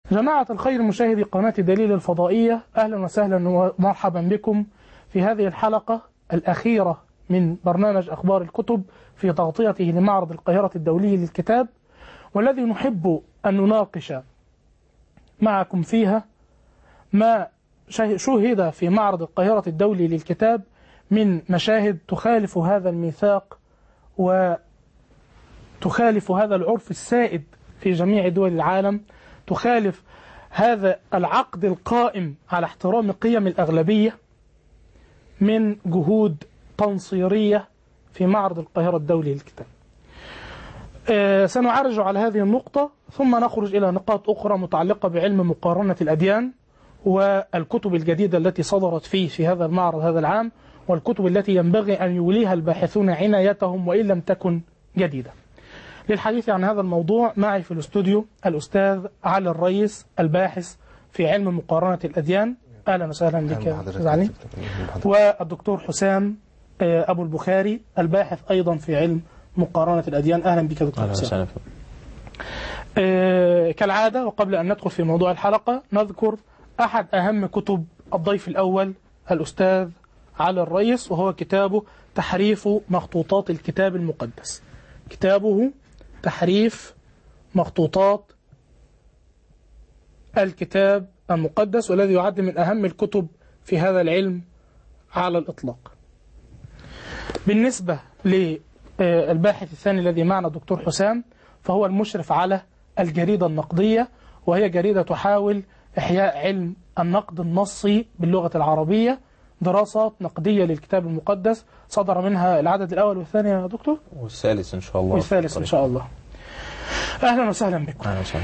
جماعة الخير مشاهدي قناة دليل الفضائية أهلا وسهلا ومرحبا بكم في هذه الحلقة الأخيرة من برنامج أخبار الكتب في تغطيته لمعرض القاهرة الدولي للكتاب والذي نحب أن نناقش معكم فيها ما شهد في معرض القاهرة الدولي للكتاب من مشاهد تخالف هذا الميثاق وتخالف هذا العرف السائد في جميع دول العالم تخالف هذا العقد القائم على احترام قيم الأغلبية من جهود تنصيرية في معرض القاهرة الدولي للكتاب آه سنعرج على هذه النقطة ثم نخرج إلى نقاط أخرى متعلقة بعلم مقارنة الأديان والكتب الجديدة التي صدرت فيه في هذا المعرض هذا العام والكتب التي ينبغي أن يوليها الباحثون عنايتهم وإن لم تكن جديدة للحديث عن هذا الموضوع معي في الاستوديو الأستاذ علي الريس الباحث في علم مقارنة الأديان أهلا وسهلا بك أستاذ علي والدكتور حسام أبو البخاري الباحث أيضا في علم مقارنة الأديان أهلا بك دكتور حسام آه كالعادة وقبل أن ندخل في موضوع الحلقة نذكر أحد أهم كتب الضيف الأول الأستاذ علي الريس وهو كتابه تحريف مخطوطات الكتاب المقدس كتابه تحريف مخطوطات الكتاب المقدس والذي يعد من أهم الكتب في هذا العلم على الإطلاق بالنسبة للباحث الثاني الذي معنا دكتور حسام فهو المشرف على الجريدة النقدية وهي جريدة تحاول إحياء علم النقد النصي باللغة العربية دراسات نقدية للكتاب المقدس صدر منها العدد الأول والثاني يا دكتور والثالث إن شاء الله والثالث إن شاء الله أهلا وسهلا بكم أهلا وسهلا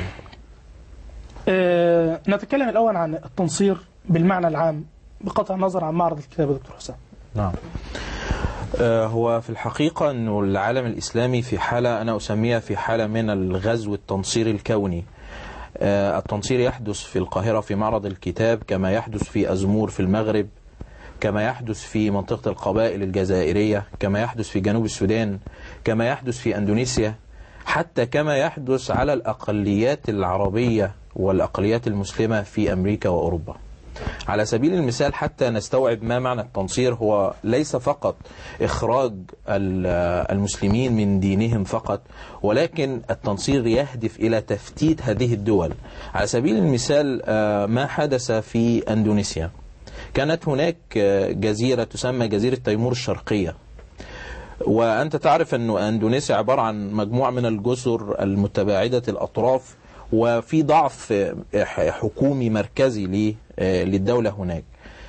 أه نتكلم الأول عن التنصير بالمعنى العام بقطع النظر عن معرض الكتاب يا دكتور حسام نعم آه هو في الحقيقة أنه العالم الإسلامي في حالة أنا أسميها في حالة من الغزو التنصيري الكوني آه التنصير يحدث في القاهرة في معرض الكتاب كما يحدث في أزمور في المغرب كما يحدث في منطقة القبائل الجزائرية كما يحدث في جنوب السودان كما يحدث في أندونيسيا حتى كما يحدث على الأقليات العربية والأقليات المسلمة في أمريكا وأوروبا على سبيل المثال حتى نستوعب ما معنى التنصير هو ليس فقط إخراج المسلمين من دينهم فقط ولكن التنصير يهدف إلى تفتيت هذه الدول على سبيل المثال ما حدث في أندونيسيا كانت هناك جزيرة تسمى جزيرة تيمور الشرقية وأنت تعرف أن أندونيسيا عبارة عن مجموعة من الجزر المتباعدة الأطراف وفي ضعف حكومي مركزي للدولة هناك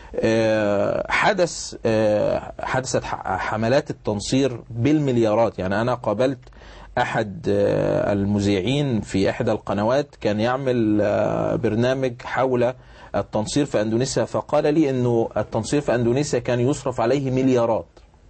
حدث حدثت حملات التنصير بالمليارات يعني أنا قابلت أحد المذيعين في إحدى القنوات كان يعمل برنامج حول التنصير في أندونيسيا فقال لي أنه التنصير في أندونيسيا كان يصرف عليه مليارات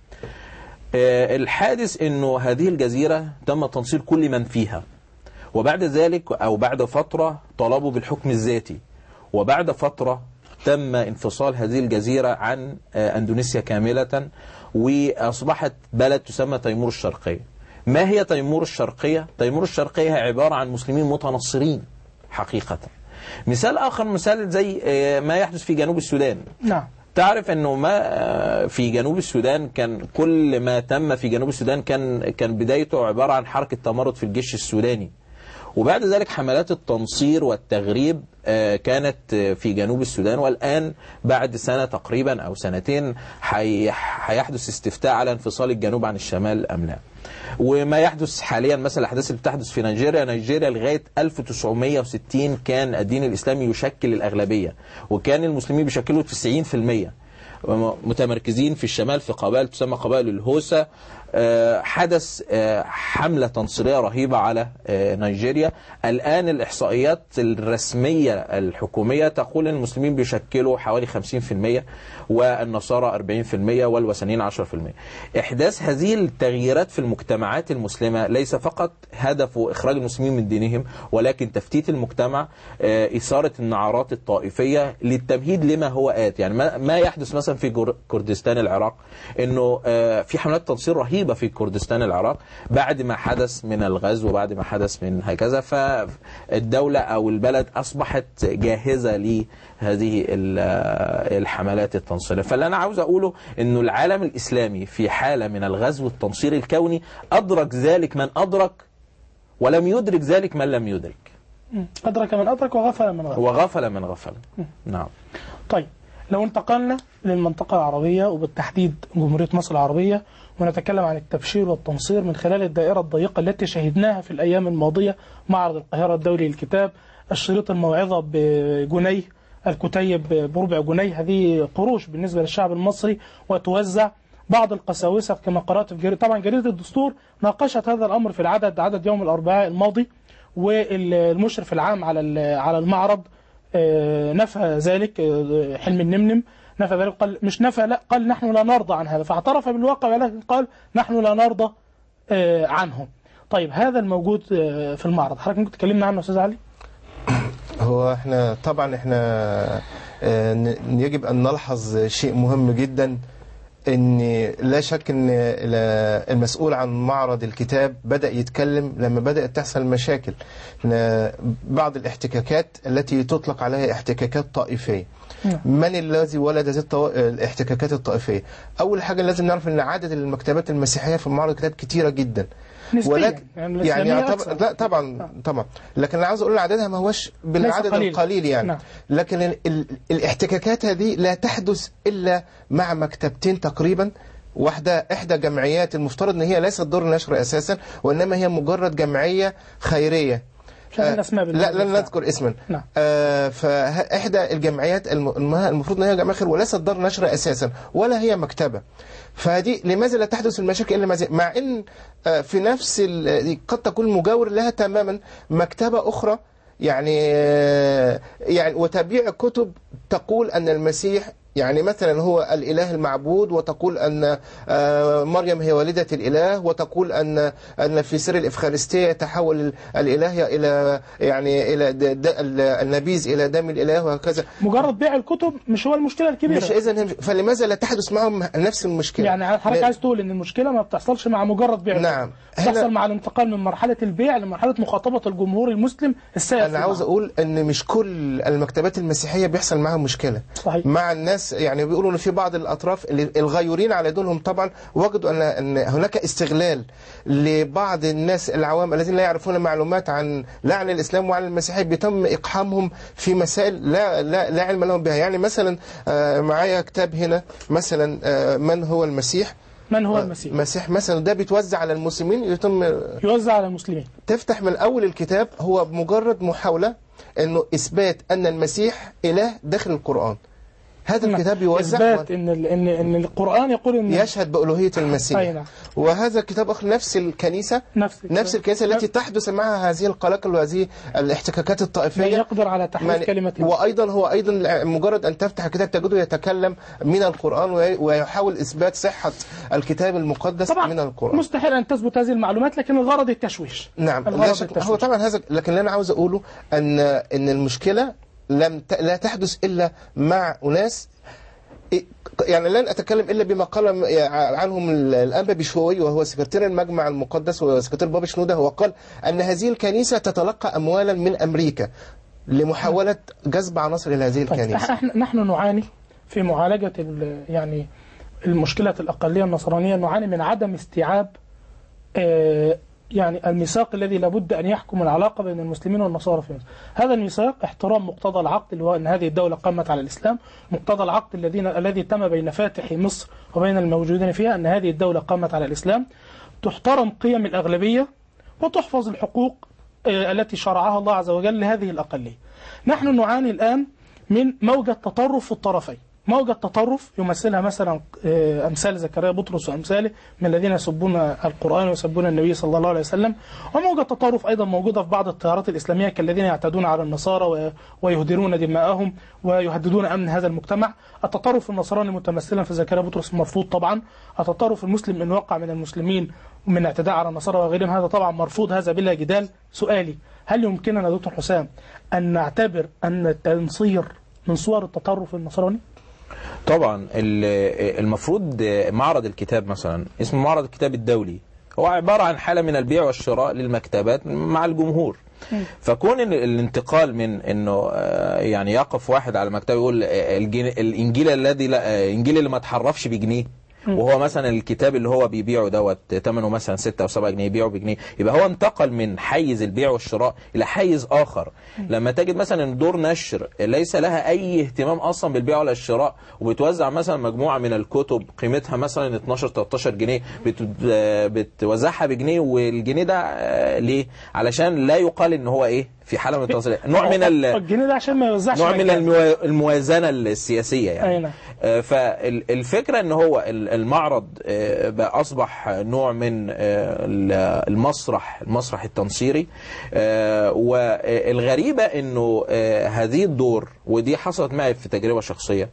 الحادث أنه هذه الجزيرة تم تنصير كل من فيها وبعد ذلك أو بعد فترة طلبوا بالحكم الذاتي وبعد فترة تم انفصال هذه الجزيرة عن أندونيسيا كاملة وأصبحت بلد تسمى تيمور الشرقية ما هي تيمور الشرقية؟ تيمور الشرقية هي عبارة عن مسلمين متنصرين حقيقة مثال آخر مثال زي ما يحدث في جنوب السودان نعم تعرف انه ما في جنوب السودان كان كل ما تم في جنوب السودان كان كان بدايته عبارة عن حركة تمرد في الجيش السوداني وبعد ذلك حملات التنصير والتغريب كانت في جنوب السودان والآن بعد سنة تقريبا أو سنتين هيحدث استفتاء على انفصال الجنوب عن الشمال أم لا وما يحدث حاليا مثلا الأحداث اللي بتحدث في نيجيريا نيجيريا لغاية 1960 كان الدين الإسلامي يشكل الأغلبية وكان المسلمين بيشكلوا 90% متمركزين في الشمال في قبائل تسمى قبائل الهوسا حدث حملة تنصيرية رهيبة على نيجيريا الآن الإحصائيات الرسمية الحكومية تقول أن المسلمين بيشكلوا حوالي 50% والنصارى 40% والوثنيين 10% إحداث هذه التغييرات في المجتمعات المسلمة ليس فقط هدفه إخراج المسلمين من دينهم ولكن تفتيت المجتمع إثارة النعرات الطائفية للتمهيد لما هو آت يعني ما يحدث مثلا في كردستان العراق أنه في حملات تنصير رهيبة رهيبة في كردستان العراق بعد ما حدث من الغزو وبعد ما حدث من هكذا فالدولة أو البلد أصبحت جاهزة لهذه ال- الحملات التنصيرية فاللي أنا عاوز أقوله أنه العالم الإسلامي في حالة من الغزو التنصيري الكوني أدرك ذلك من أدرك ولم يدرك ذلك من لم يدرك أدرك من أدرك وغفل من غفل وغفل من غفل نعم طيب لو انتقلنا للمنطقة العربية وبالتحديد جمهورية مصر العربية ونتكلم عن التبشير والتنصير من خلال الدائرة الضيقة التي شهدناها في الأيام الماضية معرض القاهرة الدولي للكتاب الشريط الموعظة بجنيه الكتيب بربع جنيه هذه قروش بالنسبة للشعب المصري وتوزع بعض القساوسة كما قرأت في جريدة طبعا جريدة الدستور ناقشت هذا الأمر في العدد عدد يوم الأربعاء الماضي والمشرف العام على ال- على المعرض آه، نفى ذلك آه، حلم النمنم نفى ذلك قال مش نفى لا قال نحن لا نرضى عن هذا فاعترف بالواقع ولكن قال نحن لا نرضى آه، عنه طيب هذا الموجود آه، في المعرض حضرتك ممكن تكلمنا عنه يا استاذ علي هو احنا طبعا احنا آه، ن- يجب ان نلحظ شيء مهم جدا ان لا شك ان ال- المسؤول عن معرض الكتاب بدا يتكلم لما بدات تحصل مشاكل إن بعض الاحتكاكات التي تطلق عليها احتكاكات طائفيه نعم. من الذي ولد هذه الطو- الاحتكاكات الطائفيه اول حاجه لازم نعرف ان عدد المكتبات المسيحيه في معرض الكتاب كتيره جدا نسبيا ولكن يعني يعني الإسلامية يعتبر أكثر. لا طبعا طبعا لكن انا عاوز اقول عددها ما هوش بالعدد قليل. القليل يعني نعم. لكن ال ال الاحتكاكات هذه لا تحدث الا مع مكتبتين تقريبا واحدة إحدى جمعيات المفترض إن هي ليست دور نشر أساسا وإنما هي مجرد جمعية خيرية مش عايزين آه، أسماء لا بالمرة لن بتاع. نذكر اسما نعم. آه فإحدى الجمعيات الم- إنها المفروض إن هي جمعية خير وليست دار نشر أساسا ولا هي مكتبة فدي لماذا لا تحدث المشاكل إلا مع- مع إن آه في نفس ال- قد تكون مجاور لها تماما مكتبة أخرى يعني آه، يعني وتبيع كتب تقول أن المسيح يعني مثلا هو الإله المعبود وتقول أن آه، مريم هي والدة الإله وتقول أن أن في سر الإفخارستية يتحول الإله إلى يعني إلى د- د- النبيذ إلى دم الإله وهكذا مجرد بيع الكتب مش هو المشكلة الكبيرة مش إذا فلماذا لا تحدث معهم نفس المشكلة يعني حضرتك لا- عايز تقول ان المشكله ما بتحصلش مع مجرد بيع نعم. الكتب. بتحصل هنا- مع الانتقال من مرحله البيع لمرحله مخاطبه الجمهور المسلم السائد في أنا عاوز المعرض. أقول أن مش كل المكتبات المسيحية بيحصل معاهم مشكلة صحيح. مع الناس يعني بيقولوا أن في بعض الأطراف اللي- الغيورين على دينهم طبعا وجدوا أن أن هناك استغلال لبعض الناس العوام الذين لا يعرفون معلومات عن لا عن الإسلام وعن المسيحية بيتم إقحامهم في مسائل لا لا لا علم لهم بها يعني مثلا آه، معايا كتاب هنا مثلا آه، من هو المسيح من هو المسيح مسيح مثلا ده بيتوزع على المسلمين يتم يوزع على المسلمين تفتح من أول الكتاب هو مجرد محاولة أنه إثبات أن المسيح إله داخل القرآن هذا الكتاب يوزع اثبات ان ال- ان ان القران يقول ان يشهد بألوهية أي المسيح نعم. وهذا الكتاب آخر نفس الكنيسة نفس نفس الكنيسة التي تحدث معها هذه القلاقل وهذه الاحتكاكات من الطائفية يقدر على تحريف من- كلمه الله. وايضا هو ايضا مجرد ان تفتح الكتاب تجده يتكلم من القران وي- ويحاول اثبات صحه الكتاب المقدس طبعا من القران مستحيل ان تثبت هذه المعلومات لكن الغرض التشويش نعم الغرض لا شك التشويش. هو طبعا هذا لكن اللي انا عاوز اقوله ان ان المشكله لم ت... لا تحدث الا مع اناس يعني لن اتكلم الا بما قال عنهم الانبا بشوي وهو سكرتير المجمع المقدس وسكرتير بابا شنوده هو قال ان هذه الكنيسه تتلقى اموالا من امريكا لمحاوله جذب عناصر الى هذه طيب الكنيسه احنا نحن نعاني في معالجه ال- يعني المشكله الاقليه النصرانيه نعاني من عدم استيعاب آه، يعني الميثاق الذي لابد ان يحكم العلاقه بين المسلمين والنصارى في مصر. هذا الميثاق احترام مقتضى العقد اللي هو ان هذه الدوله قامت على الاسلام، مقتضى العقد الذين الذي تم بين فاتح مصر وبين الموجودين فيها ان هذه الدوله قامت على الاسلام. تحترم قيم الاغلبيه وتحفظ الحقوق آه، التي شرعها الله عز وجل لهذه الاقليه. نحن نعاني الان من موجه تطرف في الطرفين. موجة تطرف يمثلها مثلا آه، أمثال زكريا بطرس وأمثاله من الذين يسبون القرآن ويسبون النبي صلى الله عليه وسلم وموجة تطرف أيضا موجودة في بعض التيارات الإسلامية كالذين يعتدون على النصارى و- ويهدرون دماءهم ويهددون أمن هذا المجتمع التطرف النصراني متمثلا في زكريا بطرس مرفوض طبعا التطرف المسلم إن وقع من المسلمين من اعتداء على النصارى وغيرهم هذا طبعا مرفوض هذا بلا جدال سؤالي هل يمكننا دكتور حسام أن نعتبر أن التنصير من صور التطرف النصراني؟ طبعا ال- المفروض معرض الكتاب مثلا اسمه معرض الكتاب الدولي هو عبارة عن حالة من البيع والشراء للمكتبات مع الجمهور فكون ال- الانتقال من انه آه، يعني يقف واحد على مكتبه يقول آه، الجن- الانجيل الذي لا آه، الانجيل اللي ما اتحرفش بجنيه وهو مثلا الكتاب اللي هو بيبيعه دوت ثمنه مثلا 6 او 7 جنيه يبيعه بجنيه يبقى هو انتقل من حيز البيع والشراء الى حيز اخر لما تجد مثلا إن دور نشر ليس لها اي اهتمام اصلا بالبيع ولا الشراء وبتوزع مثلا مجموعه من الكتب قيمتها مثلا 12 13 جنيه بت- بتوزعها بجنيه والجنيه ده آه، ليه علشان لا يقال ان هو ايه في حاله من التصريح نوع من ال الجنيه ده عشان ما يوزعش نوع من مجانا. الموا- الموازنة السياسية أي يعني نعم. آه، فالفكرة ان هو ال- المعرض آه، بقى اصبح نوع من آه، ال- المسرح المسرح التنصيري آه، والغريبة انه آه، هذه الدور ودي حصلت معي في تجربة شخصية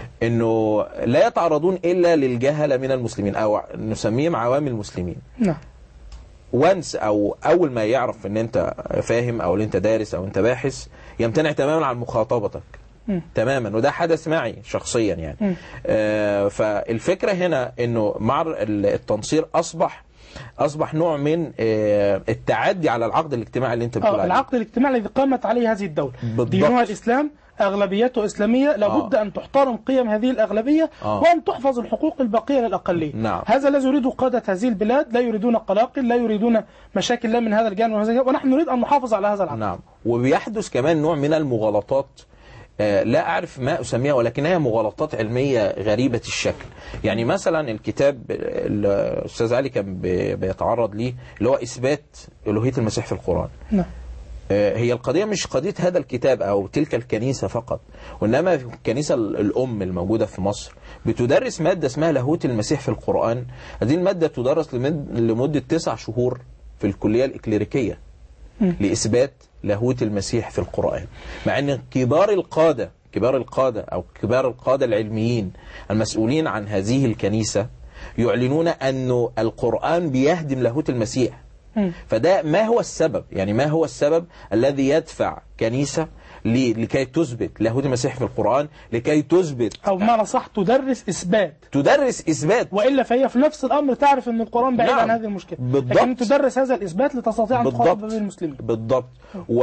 انه لا يتعرضون الا للجهلة من المسلمين او نسميهم عوام المسلمين نعم وانس او اول ما يعرف ان انت فاهم او ان انت دارس او انت باحث يمتنع تماما عن مخاطبتك مم. تماما وده حدث معي شخصيا يعني مم. آه فالفكره هنا انه مع ال- التنصير اصبح اصبح نوع من آه التعدي على العقد الاجتماعي اللي انت بتقول اه عليه العقد الاجتماعي الذي قامت عليه هذه الدولة بالضبط. دينها الإسلام أغلبيته إسلامية لابد آه. أن تحترم قيم هذه الأغلبية آه. وأن تحفظ الحقوق الباقية للأقلية نعم. هذا الذي يريده قادة هذه البلاد لا يريدون قلاقل لا يريدون مشاكل لا من هذا الجانب وهذا الجانب ونحن نريد أن نحافظ على هذا العقد نعم وبيحدث كمان نوع من المغالطات آه، لا أعرف ما أسميها ولكنها مغالطات علمية غريبة الشكل يعني مثلا الكتاب اللي الأستاذ علي كان بي- بيتعرض ليه اللي هو إثبات ألوهية المسيح في القرآن نعم آه، هي القضية مش قضية هذا الكتاب أو تلك الكنيسة فقط وإنما في الكنيسة الأم الموجودة في مصر بتدرس مادة اسمها لاهوت المسيح في القرآن هذه المادة تدرس لمد- لمدة تسع شهور في الكلية الإكليريكية لإثبات لاهوت المسيح في القرآن مع أن كبار القادة كبار القادة أو كبار القادة العلميين المسؤولين عن هذه الكنيسة يعلنون أن القرآن بيهدم لاهوت المسيح مم. فده ما هو السبب يعني ما هو السبب الذي يدفع كنيسة ل- لكي تثبت لاهوت المسيح في القرآن لكي تثبت أو بمعنى صح تدرس إثبات تدرس إثبات وإلا فهي في نفس الأمر تعرف أن القرآن بعيد نعم. عن هذه المشكلة بالضبط. لكن تدرس هذا الإثبات لتستطيع أن تخاطب بالضبط به المسلمين بالضبط و...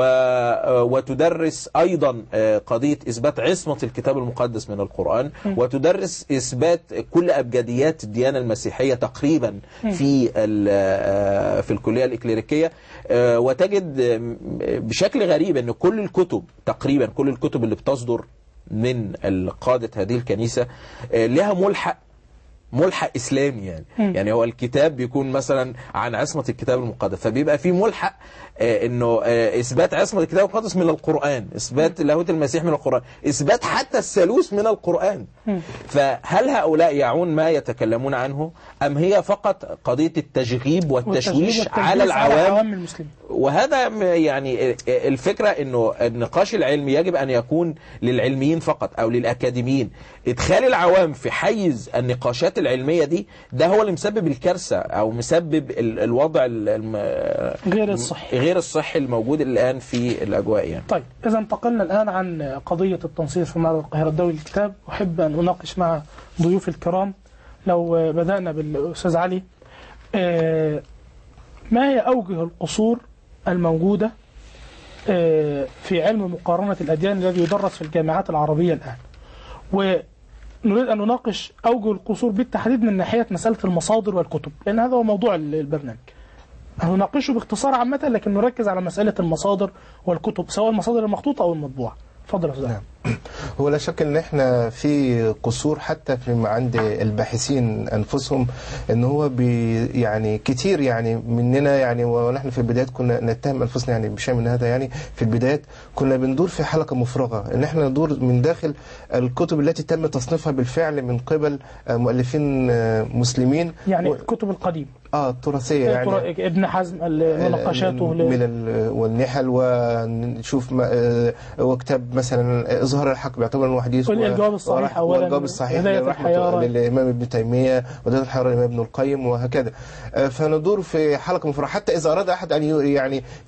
وتدرس ايضا آه، قضيه اثبات عصمه الكتاب المقدس من القران وتدرس اثبات كل ابجديات الديانه المسيحيه تقريبا في ال... آه، في الكليه الاكليريكيه آه، وتجد آه، بشكل غريب ان كل الكتب تقريبا كل الكتب اللي بتصدر من قاده هذه الكنيسه آه، لها ملحق ملحق اسلامي يعني يعني هو الكتاب بيكون مثلا عن عصمه الكتاب المقدس فبيبقى في ملحق آه انه آه اثبات عصمه الكتاب المقدس من القران اثبات لاهوت المسيح من القران اثبات حتى الثالوث من القران فهل هؤلاء يعون ما يتكلمون عنه ام هي فقط قضيه التشغيب والتشويش والتشويش على والتلبيس على العوام عوام المسلمين وهذا م- يعني الفكرة انه النقاش العلمي يجب ان يكون للعلميين فقط او للاكاديميين ادخال العوام في حيز النقاشات العلمية دي ده هو اللي مسبب الكارثة او مسبب ال- الوضع ال- الم- غير الصحي. غير الصحي الموجود الان في الاجواء يعني طيب إذا انتقلنا الآن عن قضية التنصير في معرض القاهرة الدولي للكتاب أحب أن أناقش مع ضيوف الكرام لو بدأنا بالأستاذ علي آه، ما هي أوجه القصور الموجودة آه، في علم مقارنة الأديان الذي يدرس في الجامعات العربية الآن ونريد أن نناقش أوجه القصور بالتحديد من ناحية مسألة المصادر والكتب لأن هذا هو موضوع البرنامج هنناقشه باختصار عامة لكن نركز على مسألة المصادر والكتب سواء المصادر المخطوطة أو المطبوعة اتفضل يا أستاذ نعم. هو لا شك ان احنا في قصور حتى في عند الباحثين انفسهم ان هو بي يعني كتير يعني مننا يعني ونحن في البدايات كنا نتهم انفسنا يعني بشيء من هذا يعني في البدايات كنا بندور في حلقه مفرغه ان احنا ندور من داخل الكتب التي تم تصنيفها بالفعل من قبل آه، مؤلفين آه، مسلمين يعني و- الكتب القديمة اه التراثيه يعني ابن حزم ال- مناقشاته من, ل- من ال- والنحل ونشوف ما- آه، وكتاب مثلا اظهار الحق بيعتبر انه حديث قل الجواب الصحيح وراح- أولاً، والجواب الصحيح هداية لرحمة الحيارى. للامام ابن تيميه ودايه الحيارى للامام ابن القيم وهكذا آه، فندور في حلقه مفرغه حتى اذا اراد احد ان ي- يعني ي-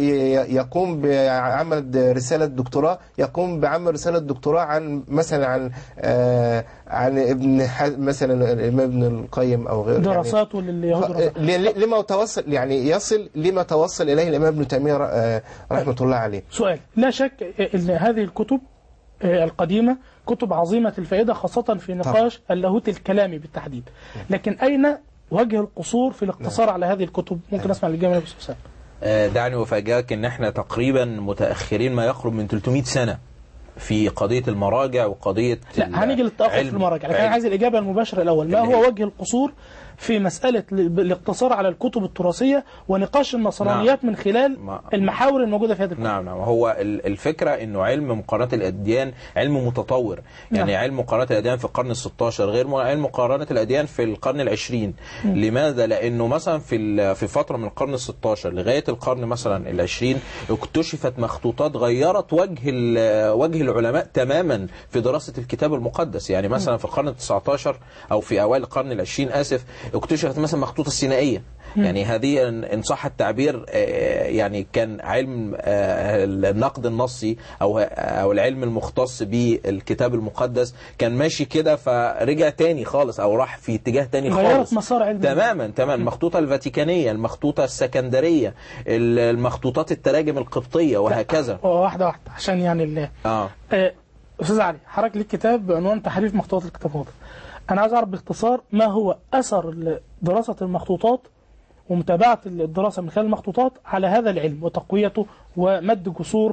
ي- يقوم بعمل رساله دكتوراه يقوم بعمل رساله دكتوراه عن مثلا عن آه، عن ابن ح- مثلا الامام ابن القيم او غيره يعني دراساته لليهود ف- ل- لما توصل يعني يصل لما توصل اليه الامام ابن تيميه ر- آه، رحمه الله عليه سؤال لا شك ان هذه الكتب آه، القديمة كتب عظيمة الفائدة خاصة في نقاش اللاهوت الكلامي بالتحديد لكن أين وجه القصور في الاقتصار على هذه الكتب ممكن أسمع الإجابة بس حسام آه، دعني أفاجئك إن إحنا تقريبا متأخرين ما يقرب من 300 سنة في قضية المراجع وقضية ال- لا هنيجي للتأخر في علم- المراجع لكن أنا علم. عايز الإجابة المباشرة الأول ما اللي هو هي- وجه القصور في مسألة ال- الاقتصار على الكتب التراثية ونقاش النصرانيات من خلال ما- المحاور الموجودة في هذه الكتب نعم نعم هو ال- الفكرة انه علم مقارنة الاديان علم متطور يعني نعم. علم مقارنة الاديان في القرن ال16 غير م- علم مقارنة الاديان في القرن العشرين لماذا لانه مثلا في ال- في فترة من القرن ال16 لغاية القرن مثلا العشرين اكتشفت مخطوطات غيرت وجه ال- وجه العلماء تماما في دراسة الكتاب المقدس يعني مثلا في القرن ال19 او في اوائل القرن العشرين اسف اكتشفت مثلا مخطوطة سينائية يعني هذه إن- ان صح التعبير آه، يعني كان علم آه، النقد النصي او او العلم المختص بالكتاب المقدس كان ماشي كده فرجع تاني خالص او راح في اتجاه تاني غيرت خالص مسار علم تماما تماما المخطوطه الفاتيكانيه المخطوطه السكندريه ال- المخطوطات التراجم القبطيه وهكذا واحدة واحدة عشان يعني ال- اه آه، أستاذ علي حضرتك ليك كتاب بعنوان تحريف مخطوطات الكتاب المقدس أنا عايز أعرف باختصار ما هو أثر ال- دراسة المخطوطات ومتابعة الدراسة من خلال المخطوطات على هذا العلم وتقويته ومد جسور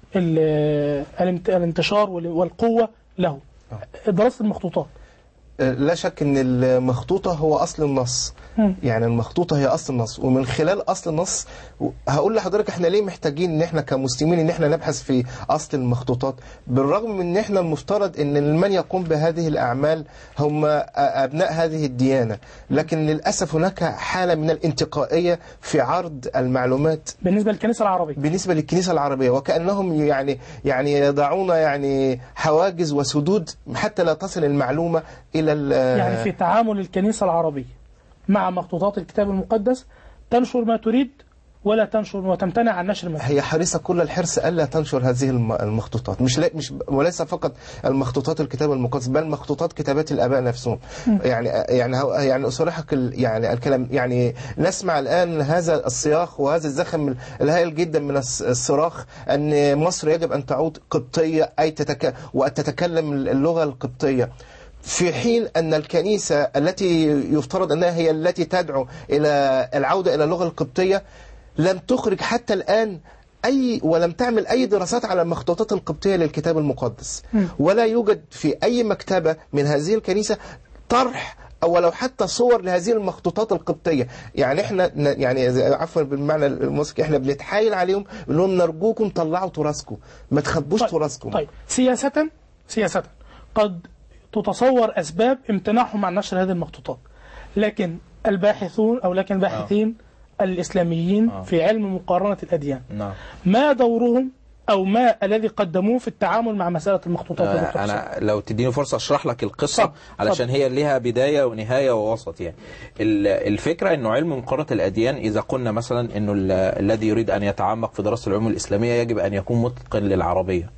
ال- الانت- الانتشار وال- والقوة له دراسة المخطوطات آه، لا شك ان المخطوطه هو اصل النص مم. يعني المخطوطه هي اصل النص ومن خلال اصل النص و- هقول لحضرتك احنا ليه محتاجين ان احنا كمسلمين ان احنا نبحث في اصل المخطوطات بالرغم من ان احنا المفترض ان من يقوم بهذه الاعمال هم أ- ابناء هذه الديانه لكن للاسف هناك حاله من الانتقائيه في عرض المعلومات بالنسبة للكنيسة العربية بالنسبة للكنيسة العربية وكأنهم يعني يعني يضعون يعني حواجز وسدود حتى لا تصل المعلومة إلى ال- يعني في تعامل الكنيسة العربية مع مخطوطات الكتاب المقدس تنشر ما تريد ولا تنشر وتمتنع عن نشر ما تريد هي حريصة كل الحرص ألا تنشر هذه الم- المخطوطات مش لا مش وليس فقط المخطوطات الكتاب المقدس بل مخطوطات كتابات الآباء نفسهم يعني يعني هو- يعني أصرحك ال- يعني الكلام يعني نسمع الآن هذا الصياخ وهذا الزخم الهائل جدا من الص- الصراخ أن مصر يجب أن تعود قبطية أي تتك وتتكلم اللغة القبطية في حين أن الكنيسة التي يفترض أنها هي التي تدعو إلى العودة إلى اللغة القبطية لم تخرج حتى الآن أي ولم تعمل أي دراسات على المخطوطات القبطية للكتاب المقدس ولا يوجد في أي مكتبة من هذه الكنيسة طرح أو ولو حتى صور لهذه المخطوطات القبطية يعني احنا ن- يعني إذا- عفوا بالمعنى المسك احنا بنتحايل عليهم بنقول لهم نرجوكم طلعوا تراثكم ما تخبوش طيب. تراثكم طيب سياسة سياسة قد تتصور أسباب امتناعهم عن نشر هذه المخطوطات لكن الباحثون أو لكن الباحثين الإسلاميين آه. في علم مقارنة الأديان نعم ما دورهم أو ما الذي قدموه في التعامل مع مسألة المخطوطات آه، والمخطوطات؟ انا لو تديني فرصه اشرح لك القصه اتفضل، علشان هي ليها بدايه ونهايه ووسط يعني ال- الفكره انه علم مقارنه الاديان اذا قلنا مثلا انه ال- الذي يريد ان يتعمق في دراسه العلوم الاسلاميه يجب ان يكون متقن للعربيه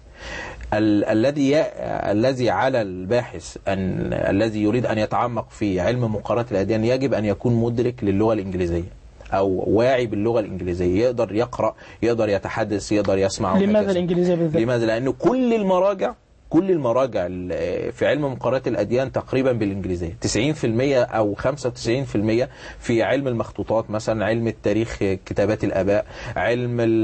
ال- الذي ي- الذي على الباحث ان الذي يريد ان يتعمق في علم مقارنه الاديان يجب ان يكون مدرك للغه الانجليزيه او واعي باللغه الانجليزيه يقدر يقرا يقدر يتحدث يقدر يسمع لماذا وهكذا. الإنجليزية بالذات؟ لماذا؟ لأن كل المراجع كل المراجع ال- في علم مقارنة الأديان تقريبا بالإنجليزية 90% أو 95% في علم المخطوطات مثلا علم التاريخ كتابات الآباء علم ال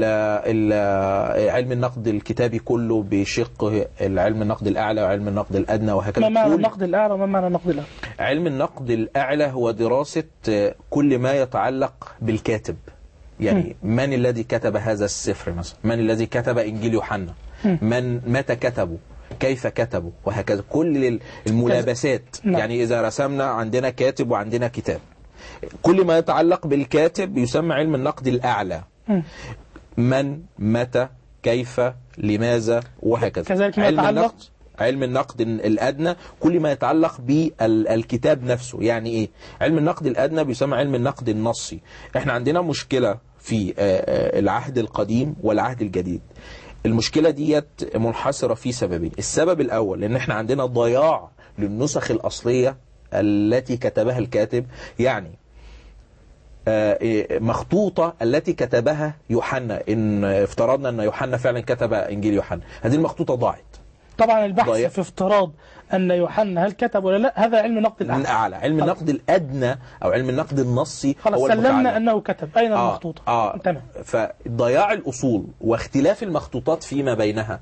ال علم النقد الكتابي كله بشق علم النقد الأعلى وعلم النقد الأدنى وهكذا ما معنى كل- النقد الأعلى وما معنى النقد الأعلى؟ علم النقد الأعلى هو دراسة آه، كل ما يتعلق بالكاتب يعني من الذي كتب هذا السفر مثلا من الذي كتب إنجيل يوحنا من متى كتبه كيف كتبوا وهكذا كل ال- الملابسات نعم. يعني إذا رسمنا عندنا كاتب وعندنا كتاب كل ما يتعلق بالكاتب يسمى علم النقد الأعلى مم. من متى كيف لماذا وهكذا كذلك ما علم يتعلق- النقد علم النقد الأدنى كل ما يتعلق بالكتاب نفسه يعني إيه علم النقد الأدنى بيسمى علم النقد النصي احنا عندنا مشكلة في آه، آه، العهد القديم والعهد الجديد المشكلة ديت منحصرة في سببين السبب الأول لأن احنا عندنا ضياع للنسخ الأصلية التي كتبها الكاتب يعني آه، إيه، مخطوطة التي كتبها يوحنا إن افترضنا أن يوحنا فعلا كتب إنجيل يوحنا هذه المخطوطة ضاعت طبعا البحث ضيع. في افتراض أن يوحنا هل كتب ولا لا هذا علم نقد من الأعلى أعلى علم النقد الأدنى أو علم النقد النصي خلاص هو سلمنا المتعلم. أنه كتب أين آه المخطوطة آه تمام فضياع الأصول واختلاف المخطوطات فيما بينها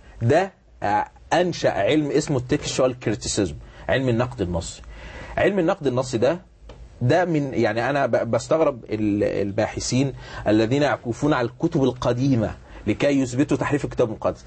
ده آه، أنشأ علم اسمه التكشوال كريتيسيزم علم النقد النصي علم النقد النصي ده ده من يعني أنا ب- بستغرب ال- الباحثين الذين يعكفون على الكتب القديمة لكي يثبتوا تحريف الكتاب المقدس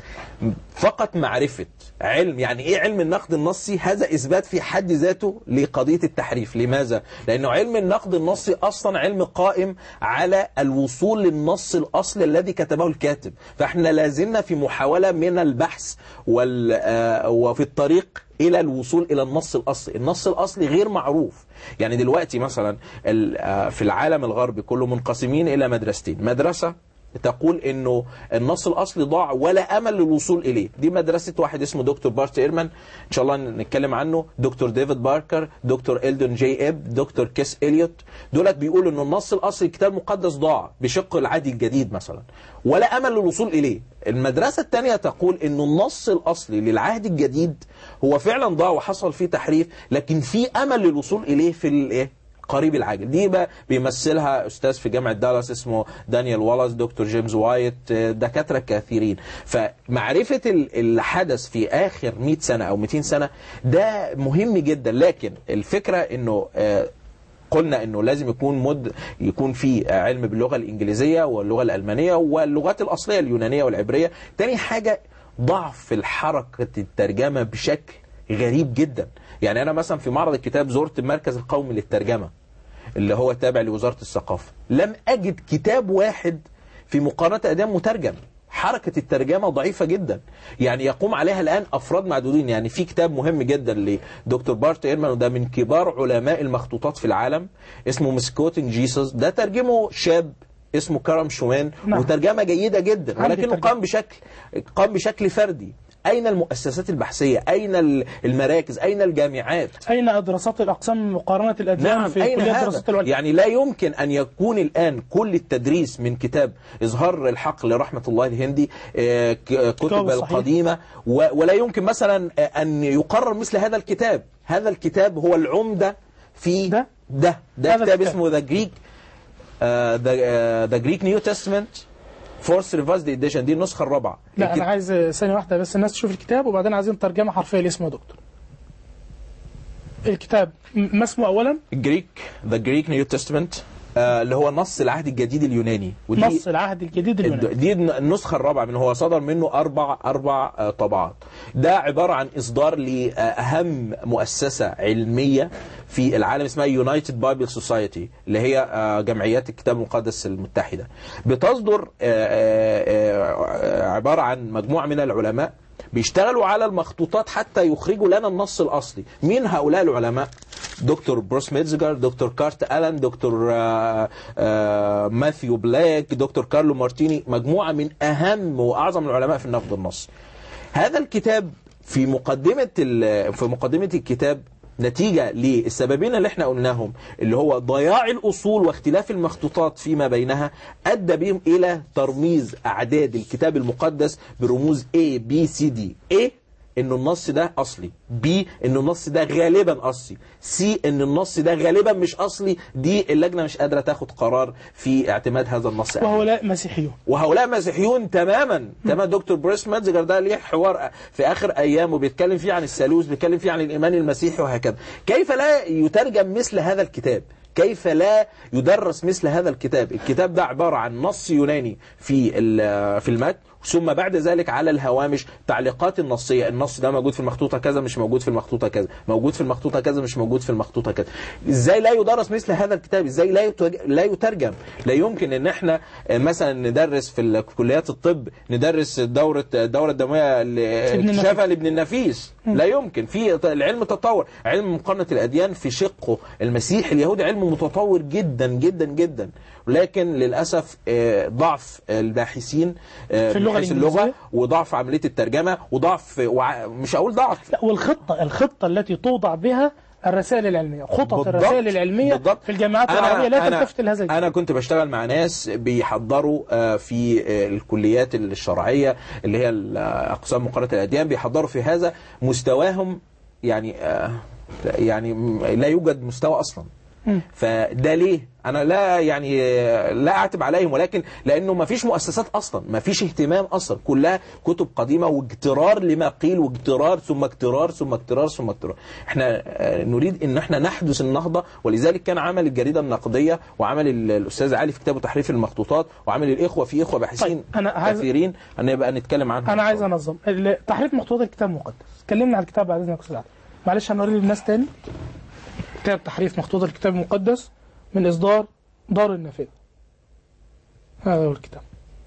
فقط معرفة علم يعني ايه علم النقد النصي هذا اثبات في حد ذاته لقضية التحريف لماذا لانه علم النقد النصي اصلا علم قائم على الوصول للنص الاصلي الذي كتبه الكاتب فاحنا لازلنا في محاولة من البحث وال آه، وفي الطريق الى الوصول الى النص الاصلي النص الاصلي غير معروف يعني دلوقتي مثلا ال- آه، في العالم الغربي كله منقسمين الى مدرستين مدرسة تقول انه النص الاصلي ضاع ولا امل للوصول اليه دي مدرسه واحد اسمه دكتور بارت ايرمان ان شاء الله نتكلم عنه دكتور ديفيد باركر دكتور إلدون جي اب دكتور كيس اليوت دولت بيقولوا ان النص الاصلي الكتاب المقدس ضاع بشق العهد الجديد مثلا ولا امل للوصول اليه المدرسه الثانيه تقول انه النص الاصلي للعهد الجديد هو فعلا ضاع وحصل فيه تحريف لكن في امل للوصول اليه في الايه قريب العاجل دي بقى بيمثلها استاذ في جامعه دالاس اسمه دانيال والاس دكتور جيمس وايت آه، دكاتره كثيرين فمعرفه ال- اللي حدث في اخر 100 سنه او 200 سنه ده مهم جدا لكن الفكره انه آه، قلنا انه لازم يكون مد يكون في علم باللغه الانجليزيه واللغه الالمانيه واللغات الاصليه اليونانيه والعبريه تاني حاجه ضعف الحركه الترجمه بشكل غريب جدا يعني انا مثلا في معرض الكتاب زرت المركز القومي للترجمه اللي هو تابع لوزاره الثقافه لم اجد كتاب واحد في مقارنه ادام مترجم حركة الترجمة ضعيفة جدا يعني يقوم عليها الآن أفراد معدودين يعني في كتاب مهم جدا لدكتور بارت إيرمان وده من كبار علماء المخطوطات في العالم اسمه مسكوتنج جيسوس ده ترجمه شاب اسمه كرم شومان نعم. وترجمة جيدة جدا عندي ولكنه ترجمة. قام بشكل قام بشكل فردي أين المؤسسات البحثية أين ال- المراكز أين الجامعات أين دراسات الأقسام مقارنة الأديان نعم في أين كلية هذا؟ دراسات العلم يعني لا يمكن أن يكون الآن كل التدريس من كتاب إظهار الحق لرحمة الله الهندي آه، ك- كتب الصحيح. القديمة و- ولا يمكن مثلا آه، أن يقرر مثل هذا الكتاب هذا الكتاب هو العمدة في ده؟ ده ده هذا كتاب الكتاب. اسمه ذا جريك ذا جريك نيو تestament فورس ريفايزد اديشن دي النسخة الرابعة لا الكت- أنا عايز ثانية واحدة بس الناس تشوف الكتاب وبعدين عايزين ترجمة حرفية لاسمه يا دكتور الكتاب م- ما اسمه أولا جريك ذا جريك نيو تestament آه، اللي هو نص العهد الجديد اليوناني ودي نص العهد الجديد اليوناني دي النسخة الرابعة من هو صدر منه أربع أربع آه، طبعات ده عبارة عن إصدار لأهم مؤسسة علمية في العالم اسمها يونايتد بايبل سوسايتي اللي هي آه، جمعيات الكتاب المقدس المتحدة بتصدر آه، آه، آه، عبارة عن مجموعة من العلماء بيشتغلوا على المخطوطات حتى يخرجوا لنا النص الأصلي مين هؤلاء العلماء دكتور بروس ميتزجر دكتور كارت ألان دكتور آه، آه، ماثيو بلاك دكتور كارلو مارتيني مجموعة من أهم وأعظم العلماء في النقد النصي هذا الكتاب في مقدمة ال- في مقدمة الكتاب نتيجة للسببين اللي احنا قلناهم اللي هو ضياع الأصول واختلاف المخطوطات فيما بينها أدى بهم إلى ترميز أعداد الكتاب المقدس برموز A B C D A انه النص ده اصلي بي انه النص ده غالبا اصلي سي ان النص ده غالبا مش اصلي دي اللجنه مش قادره تاخد قرار في اعتماد هذا النص وهؤلاء مسيحيون وهؤلاء مسيحيون تماما تمام دكتور بريس ماتزجر ده ليه حوار في اخر ايامه بيتكلم فيه عن الثالوث بيتكلم فيه عن الايمان المسيحي وهكذا كيف لا يترجم مثل هذا الكتاب كيف لا يدرس مثل هذا الكتاب الكتاب ده عبارة عن نص يوناني في ال- في المتن ثم بعد ذلك على الهوامش تعليقات النصيه النص ده موجود في المخطوطه كذا مش موجود في المخطوطه كذا موجود في المخطوطه كذا مش موجود في المخطوطه كذا ازاي لا يدرس مثل هذا الكتاب ازاي لا يتوج... لا يترجم لا يمكن ان احنا آه، مثلا ندرس في ال- كليات الطب ندرس دوره الدوره الدمويه ابن اكتشافها لابن النفيس لا يمكن في العلم تطور علم مقارنه الاديان في شقه المسيح اليهودي علم متطور جدا جدا جدا لكن للاسف آه، ضعف الباحثين آه، في اللغة من حيث الإنجليزية. اللغه وضعف عمليه الترجمه وضعف وع... مش هقول ضعف لا والخطة الخطة التي توضع بها الرسائل العلمية خطط بالضبط. الرسائل العلمية بالضبط. في الجامعات أنا- العربية لا أنا- تلتفت لهذا الجانب. انا كنت بشتغل مع ناس بيحضروا آه، في آه، الكليات الشرعيه اللي هي ال- آه، اقسام مقارنه الاديان بيحضروا في هذا مستواهم يعني آه، يعني م- لا يوجد مستوى اصلا مم. فده ليه انا لا يعني آه، لا اعتب عليهم ولكن لانه ما فيش مؤسسات اصلا ما فيش اهتمام اصلا كلها كتب قديمه واجترار لما قيل واجترار ثم اجترار ثم اجترار ثم اجترار احنا آه، نريد ان احنا نحدث النهضه ولذلك كان عمل الجريده النقديه وعمل ال- الاستاذ علي في كتابه تحريف المخطوطات وعمل الاخوه في اخوه باحثين طيب، أنا عايز- كثيرين ان يبقى نتكلم عنهم انا عايز انظم ال- تحريف مخطوطات الكتاب المقدس اتكلمنا عن الكتاب بعد اذنك يا استاذ علي معلش هنوري للناس تاني كتاب تحريف مخطوطات الكتاب المقدس من اصدار دار النافذه هذا هو الكتاب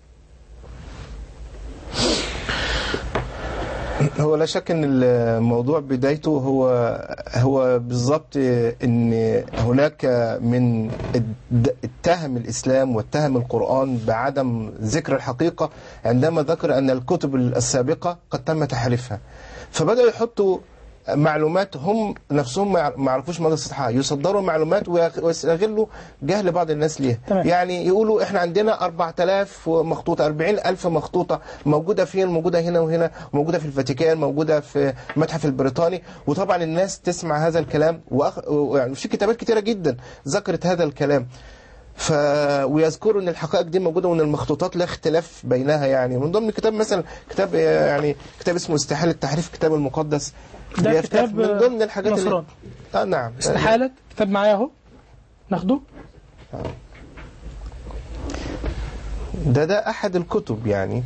هو لا شك ان الموضوع بدايته هو هو بالضبط ان هناك من الد- اتهم الاسلام واتهم القران بعدم ذكر الحقيقه عندما ذكر ان الكتب السابقه قد تم تحريفها فبداوا يحطوا معلومات هم نفسهم ما ما يعرفوش مدى صحتها يصدروا معلومات ويغ- ويستغلوا جهل بعض الناس ليها تمام. يعني يقولوا احنا عندنا 4000 مخطوطه 40000 مخطوطه موجوده فين موجوده هنا وهنا موجوده في الفاتيكان موجوده في المتحف البريطاني وطبعا الناس تسمع هذا الكلام وأخ... يعني في كتابات كتيره جدا ذكرت هذا الكلام ف ويذكروا ان الحقائق دي موجوده وان المخطوطات لا اختلاف بينها يعني من ضمن كتاب مثلا كتاب يعني كتاب اسمه استحاله تحريف الكتاب المقدس ده بيفتح كتاب من ضمن الحاجات نصراني اه نعم استحالة كتاب معايا اهو ناخده ده ده احد الكتب يعني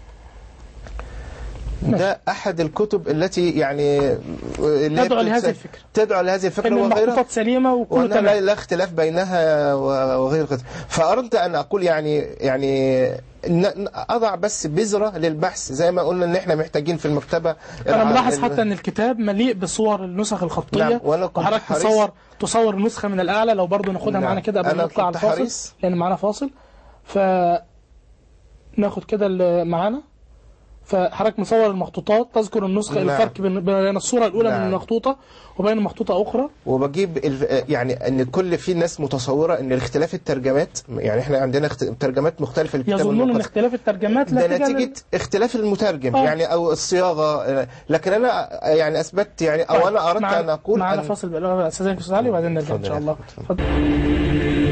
ده احد الكتب التي يعني اللي هي تدعو لهذه بتتس- الفكرة. تدعو لهذه الفكره ان وغيرها المخطوطات سليمة وكله وأنها لا, تمام لا اختلاف بينها و- وغير كده فأردت أن أقول يعني يعني ن- ن- أضع بس بذرة للبحث زي ما قلنا إن إحنا محتاجين في المكتبة انا الع- ملاحظ ال- حتى ان الكتاب مليء بصور النسخ الخطيه نعم، وأنا كنت وحضرتك حريص- تصور تصور النسخه من الاعلى لو برضو ناخدها نعم، معانا كده قبل أنا ما نطلع على كنت الفاصل حريص. لان معانا فاصل ف ناخد كده اللي معانا فحضرتك مصور المخطوطات تذكر النسخه نعم. الفرق بين بين الصوره الاولى من نعم. المخطوطه وبين مخطوطه اخرى وبجيب ال- يعني ان كل في ناس متصوره ان الاختلاف الترجمات يعني احنا عندنا اخت- ترجمات مختلفه للكتاب يظنون ان المقدس. اختلاف الترجمات لا ده تجعل- نتيجة اختلاف المترجم آه. يعني أو الصياغة آه، لكن أنا يعني أثبت يعني أو طيب، أنا أردت معانا- أن أقول معانا أن فاصل بقى استاذنك يا استاذ علي وبعدين نرجع ان اتفضل شاء يا الله أخي، اتفضل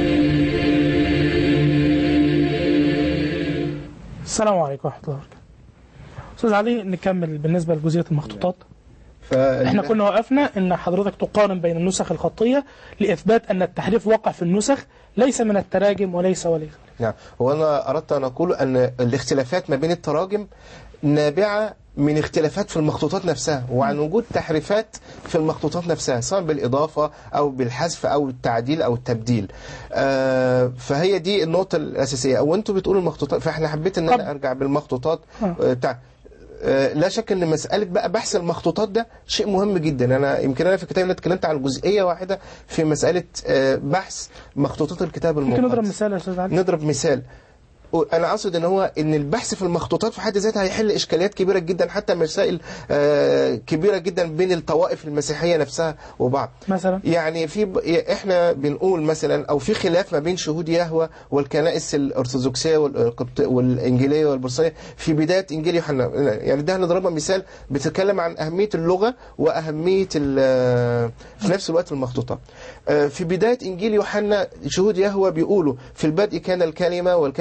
السلام عليكم ورحمه الله وبركاته استاذ علي نكمل بالنسبه لجزئيه المخطوطات فال- احنا كنا وقفنا ان حضرتك تقارن بين النسخ الخطيه لاثبات ان التحريف وقع في النسخ ليس من التراجم وليس وليس نعم هو أنا أردت أن أقول أن الاختلافات ما بين التراجم نابعة من اختلافات في المخطوطات نفسها وعن وجود تحريفات في المخطوطات نفسها سواء بالإضافة أو بالحذف أو التعديل أو التبديل آه فهي دي النقطة الأساسية وأنتوا بتقولوا المخطوطات فإحنا حبيت أن طب. أنا أرجع بالمخطوطات آه. آه، بتاع آه، لا شك ان مساله بقى بحث المخطوطات ده شيء مهم جدا انا يمكن انا في الكتاب اللي اتكلمت عن جزئيه واحده في مساله آه، بحث مخطوطات الكتاب المقدس ممكن نضرب مثال يا استاذ علي نضرب مثال انا اقصد ان هو ان البحث في المخطوطات في حد ذاتها هيحل اشكاليات كبيره جدا حتى مسائل آه، كبيره جدا بين الطوائف المسيحيه نفسها وبعض مثلا يعني في ب... احنا بنقول مثلا او في خلاف ما بين شهود يهوه والكنائس الارثوذكسيه والقبط... والانجيليه والبرصيه في بدايه انجيل يوحنا يعني ده هنضربها مثال بتتكلم عن اهميه اللغه واهميه ال... في نفس الوقت المخطوطات آه، في بدايه انجيل يوحنا شهود يهوه بيقولوا في البدء كان الكلمه والكلمه كان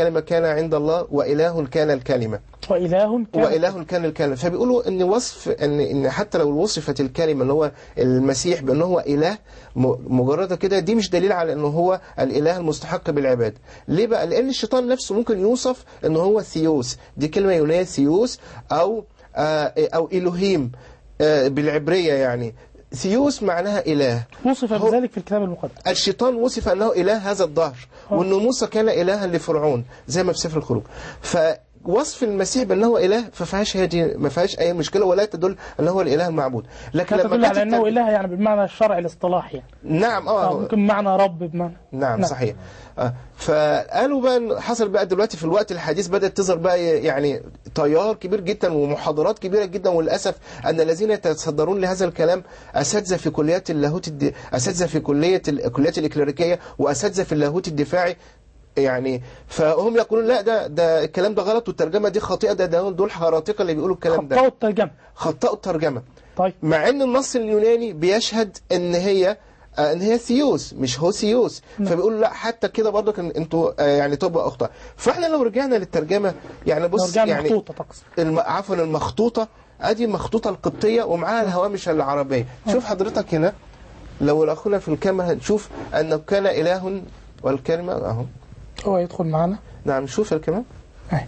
كان عند الله وإله كان الكلمة وإله كان وإله كان الكلمة فبيقولوا ان وصف ان ان حتى لو وصفت الكلمة اللي هو المسيح بان هو إله م- مجرد كده دي مش دليل على انه هو الإله المستحق بالعبادة ليه بقى لأن الشيطان نفسه ممكن يوصف انه هو ثيوس دي كلمة يونانية ثيوس أو آه أو إلهيم آه بالعبرية يعني ثيوس معناها إله وصف هو- بذلك في الكتاب المقدس الشيطان وصف انه اله هذا الدهر وان موسى كان الها لفرعون زي ما في سفر الخروج فوصف المسيح بانه اله ففيهاش هذه ما فيهاش اي مشكله ولا تدل انه هو الاله المعبود لكن لا لما تدل جت على أنه الترجمة- إله يعني بالمعنى الشرعي الاصطلاحي يعني نعم آه، اه ممكن معنى رب بمعنى نعم صحيح آه، فقالوا بقى إن حصل بقى دلوقتي في الوقت الحديث بدأت تظهر بقى يعني تيار كبير جدا ومحاضرات كبيرة جدا وللأسف أن الذين يتصدرون لهذا الكلام أساتذة في كليات اللاهوت الد... أساتذة في كلية ال... كليات الإكليريكية وأساتذة في اللاهوت الدفاعي يعني فهم يقولون لا ده ده الكلام ده غلط والترجمة دي خاطئة ده, ده دول حراتقة اللي بيقولوا الكلام خطأوا ده الترجمة خطأوا الترجمة طيب مع ان النص اليوناني بيشهد ان هي آه، ان هي ثيوس مش هوسيوس فبيقول لا حتى كده برضه كان انتوا آه، يعني تبقى اخطاء فاحنا لو رجعنا للترجمه يعني لو بص رجعنا يعني مخطوطة تقصد الم... عفوا المخطوطه ادي المخطوطه القبطيه ومعاها الهوامش العربيه شوف حضرتك هنا لو الاخونا في الكاميرا هنشوف انه كان اله والكلمه اهو هو يدخل معنا نعم نشوف الكلمه أهي.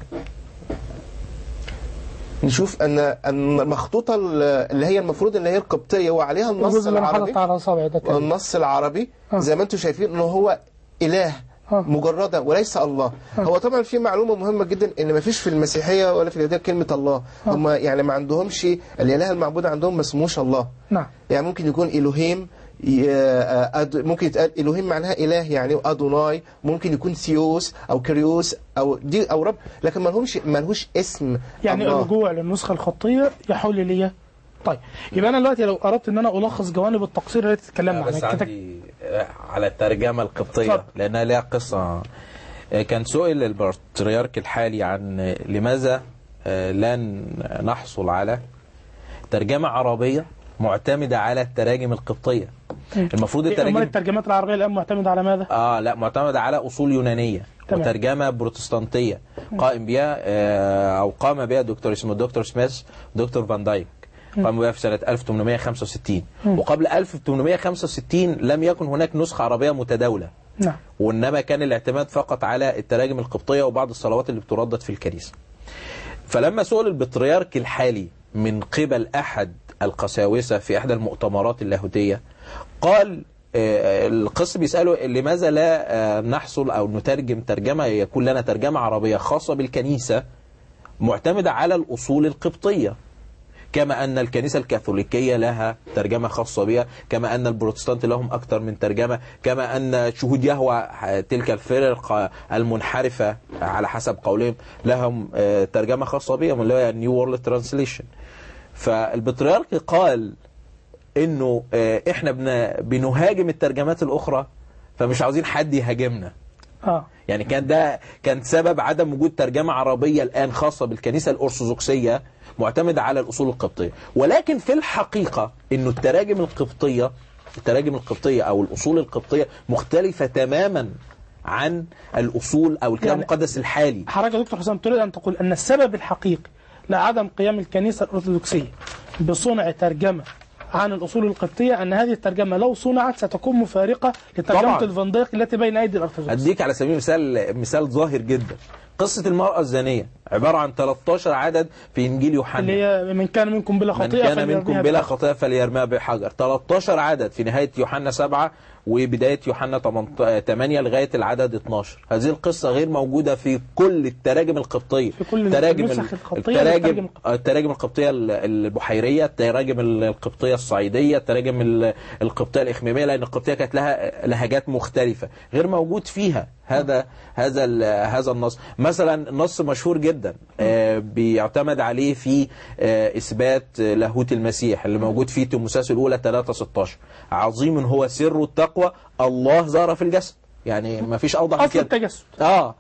نشوف ان ان المخطوطه اللي هي المفروض اللي هي القبطيه وعليها النص الجزء اللي انا العربي حاطط على صابعي ده كده. والنص العربي آه. زي ما انتم شايفين انه هو اله آه. مجردا وليس الله هو طبعا في معلومه مهمه جدا ان ما فيش في المسيحيه ولا في اليهوديه كلمه الله هم يعني ما عندهمش الاله المعبود عندهم ما اسموش الله نعم يعني ممكن يكون الوهيم ي- آه، أد- ممكن يتقال الوهيم معناها اله يعني وادوناي ممكن يكون ثيوس او كريوس او دي او رب لكن ما لهمش ما لهوش اسم يعني الله. الرجوع للنسخة الخطية يحول لي طيب يبقى أنا دلوقتي لو أردت إن أنا ألخص جوانب التقصير التي تتكلمنا عنها بس كتك- عندي آه، على الترجمة القبطية اتفضل. لأنها لها قصة آه، كان سئل البطريرك الحالي عن آه، لماذا آه، لن نحصل على ترجمة عربية معتمدة على التراجم القبطية المفروض إيه، أمال التراجم الترجمات العربية الآن معتمدة على ماذا؟ اه لا معتمدة على اصول يونانية تمام. وترجمة بروتستانتية قائم بها آه، او قام بها دكتور اسمه دكتور سميث دكتور فان دايك قام بها في سنة 1865 وقبل 1865 لم يكن هناك نسخة عربية متداولة نعم وإنما كان الاعتماد فقط على التراجم القبطية وبعض الصلوات اللي بتردد في الكنيسة فلما سئل البطريرك الحالي من قبل أحد القساوسة في إحدى المؤتمرات اللاهوتية قال آه، القس بيسأله لماذا لا آه، نحصل أو نترجم ترجمة يكون لنا ترجمة عربية خاصة بالكنيسة معتمدة على الأصول القبطية كما أن الكنيسة الكاثوليكية لها ترجمة خاصة بها كما أن البروتستانت لهم أكثر من ترجمة كما أن شهود يهوى تلك الفرق المنحرفة على حسب قولهم لهم آه، ترجمة خاصة بهم اللي هي نيو وورلد ترانسليشن فالبطريرك قال انه آه، احنا بن- بنهاجم الترجمات الاخرى فمش عاوزين حد يهاجمنا آه يعني كان ده كان سبب عدم وجود ترجمة عربية الآن خاصة بالكنيسة الأرثوذكسية معتمدة على الأصول القبطية ولكن في الحقيقة أنه التراجم القبطية التراجم القبطية أو الأصول القبطية مختلفة تماما عن الأصول أو الكلام يعني- المقدس الحالي حضرتك يا دكتور حسام تريد أن تقول أن السبب الحقيقي لعدم قيام الكنيسة الأرثوذكسية بصنع ترجمة عن الأصول القبطية أن هذه الترجمة لو صنعت ستكون مفارقة لترجمة طبعاً. الفندق التي بين أيدي الأرثوذكس أديك على سبيل المثال مثال ظاهر جدا قصة المرأة الزانية عبارة عن 13 عدد في إنجيل يوحنا اللي هي من كان منكم بلا من خطيئة كان فليرميها منكم بلا بحجر. خطيئة فليرميها بحجر 13 عدد في نهاية يوحنا 7 وبداية يوحنا 8 لغاية العدد 12 هذه القصة غير موجودة في كل التراجم القبطية في كل التراجم النسخ القبطية التراجم والتراجم التراجم القبطية ال- البحيرية التراجم القبطية الصعيدية التراجم ال- القبطية الإخميمية لأن القبطية كانت لها لهجات مختلفة غير موجود فيها هذا هذا ال- هذا النص مثلا نص مشهور جدا آه، بيعتمد عليه في آه، إثبات آه، لاهوت المسيح اللي موجود في تيموثاوس الأولى 3 16 عظيم هو سر التقوى الله ظهر في الجسد يعني ما فيش أوضح من أصل كده التجسد اه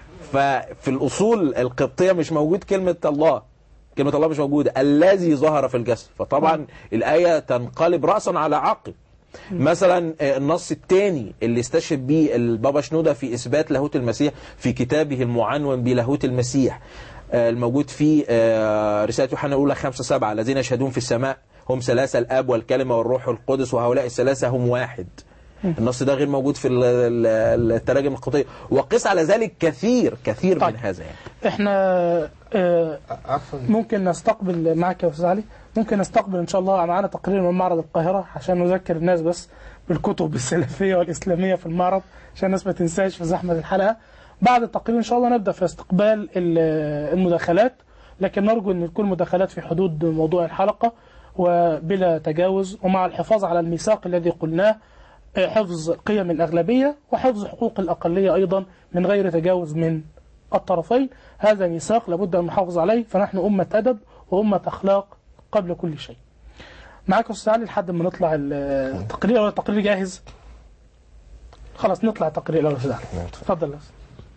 ففي الاصول القبطيه مش موجود كلمه الله كلمه الله مش موجوده الذي ظهر في الجسد فطبعا الايه تنقلب راسا على عقب مثلا آه، النص الثاني اللي استشهد به البابا شنودة في إثبات لاهوت المسيح في كتابه المعنون بلاهوت المسيح آه، الموجود في آه، رسالة يوحنا الأولى 5 7 الذين يشهدون في السماء هم ثلاثة الآب والكلمة والروح القدس وهؤلاء الثلاثة هم واحد النص ده غير موجود في ال- ال- التراجم القبطية وقس على ذلك كثير كثير طيب. من هذا يعني احنا آه، عفوا ممكن نستقبل معك يا استاذ علي ممكن نستقبل ان شاء الله معانا تقرير من معرض القاهره عشان نذكر الناس بس بالكتب السلفيه والاسلاميه في المعرض عشان الناس ما تنساش في زحمه الحلقه بعد التقرير ان شاء الله نبدا في استقبال ال- المداخلات لكن نرجو ان تكون مداخلات في حدود موضوع الحلقه وبلا تجاوز ومع الحفاظ على الميثاق الذي قلناه آه، حفظ قيم الاغلبيه وحفظ حقوق الاقليه ايضا من غير تجاوز من الطرفين هذا ميثاق لابد أن نحافظ عليه فنحن أمة أدب وأمة أخلاق قبل كل شيء معاك يا أستاذ علي لحد ما نطلع ال- التقرير ولا التقرير جاهز خلاص نطلع التقرير الأول يا أستاذ علي اتفضل يا أستاذ.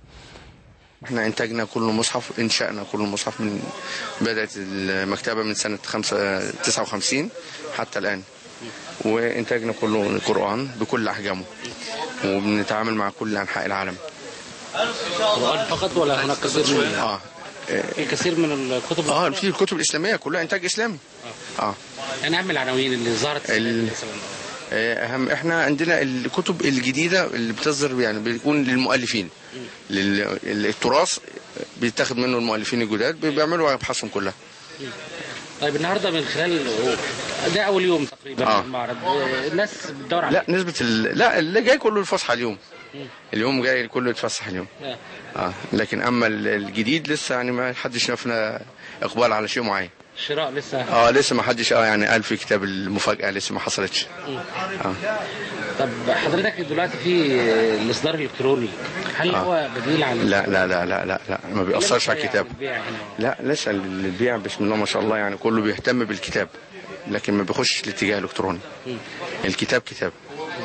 احنا انتاجنا كل مصحف انشأنا كل مصحف من بدأت المكتبة من سنة خمسة تسعة وخمسين حتى الآن وانتاجنا كله القرآن بكل أحجامه وبنتعامل مع كل أنحاء العالم القرآن فقط ولا هناك كثير من اه في كثير من الكتب اه في الكتب الإسلامية كلها إنتاج إسلامي اه يعني اهم العناوين اللي ظهرت ال- مثلا آه، اهم احنا عندنا الكتب الجديده اللي بتصدر يعني بيكون للمؤلفين لل- التراث بيتاخد منه المؤلفين الجداد بيعملوا ابحاثهم كلها طيب النهارده من خلال ده اول يوم تقريبا آه. في المعرض آه، الناس بتدور على لا نسبة ال... لا اللي جاي كله الفسحة اليوم اليوم جاي كله يتفسح اليوم آه. اه لكن اما ال- الجديد لسه يعني ما حدش شافنا اقبال على شيء معين الشراء لسه اه لسه ما حدش اه يعني قال في كتاب المفاجأة لسه ما حصلتش اه طب حضرتك دلوقتي في الاصدار الالكتروني هل هو بديل عن لا لا لا لا لا لا ما بيأثرش على الكتاب البيع هنا؟ لا لسه البيع بسم الله ما شاء الله يعني كله بيهتم بالكتاب لكن ما بيخش الاتجاه الالكتروني الكتاب كتاب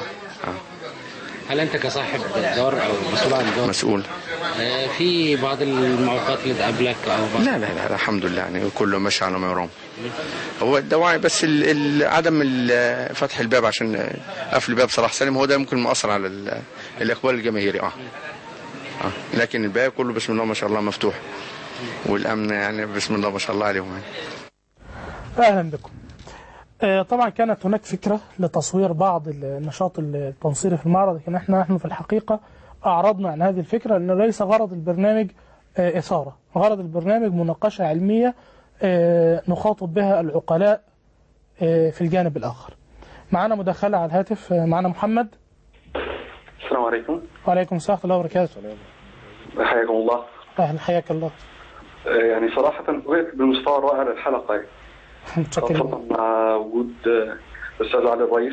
هل انت كصاحب دار او مسؤول عن دار مسؤول آه، في بعض المعوقات اللي تقابلك او بعض لا لا لا الحمد لله يعني كله ماشي على ما يرام هو الدواعي بس ال ال عدم ال- فتح الباب عشان قفل باب صلاح سالم هو ده ممكن مؤثر على ال- الاقبال الجماهيري اه اه لكن الباقي كله بسم الله ما شاء الله مفتوح والامن يعني بسم الله ما شاء الله عليهم يعني. أهلا بكم آه، طبعا كانت هناك فكرة لتصوير بعض النشاط التنصيري في المعرض لكن احنا نحن في الحقيقة أعرضنا عن هذه الفكرة لأنه ليس غرض البرنامج آه، إثارة غرض البرنامج مناقشة علمية آه، نخاطب بها العقلاء آه، في الجانب الآخر معنا مداخلة على الهاتف آه، معنا محمد السلام عليكم وعليكم السلام ورحمة الله وبركاته حياكم الله أهلا حياك الله آه، يعني صراحة فوجئت بالمستوى الرائع للحلقة يعني. متشكرين خاصة مع وجود آه، الأستاذ علي الرئيس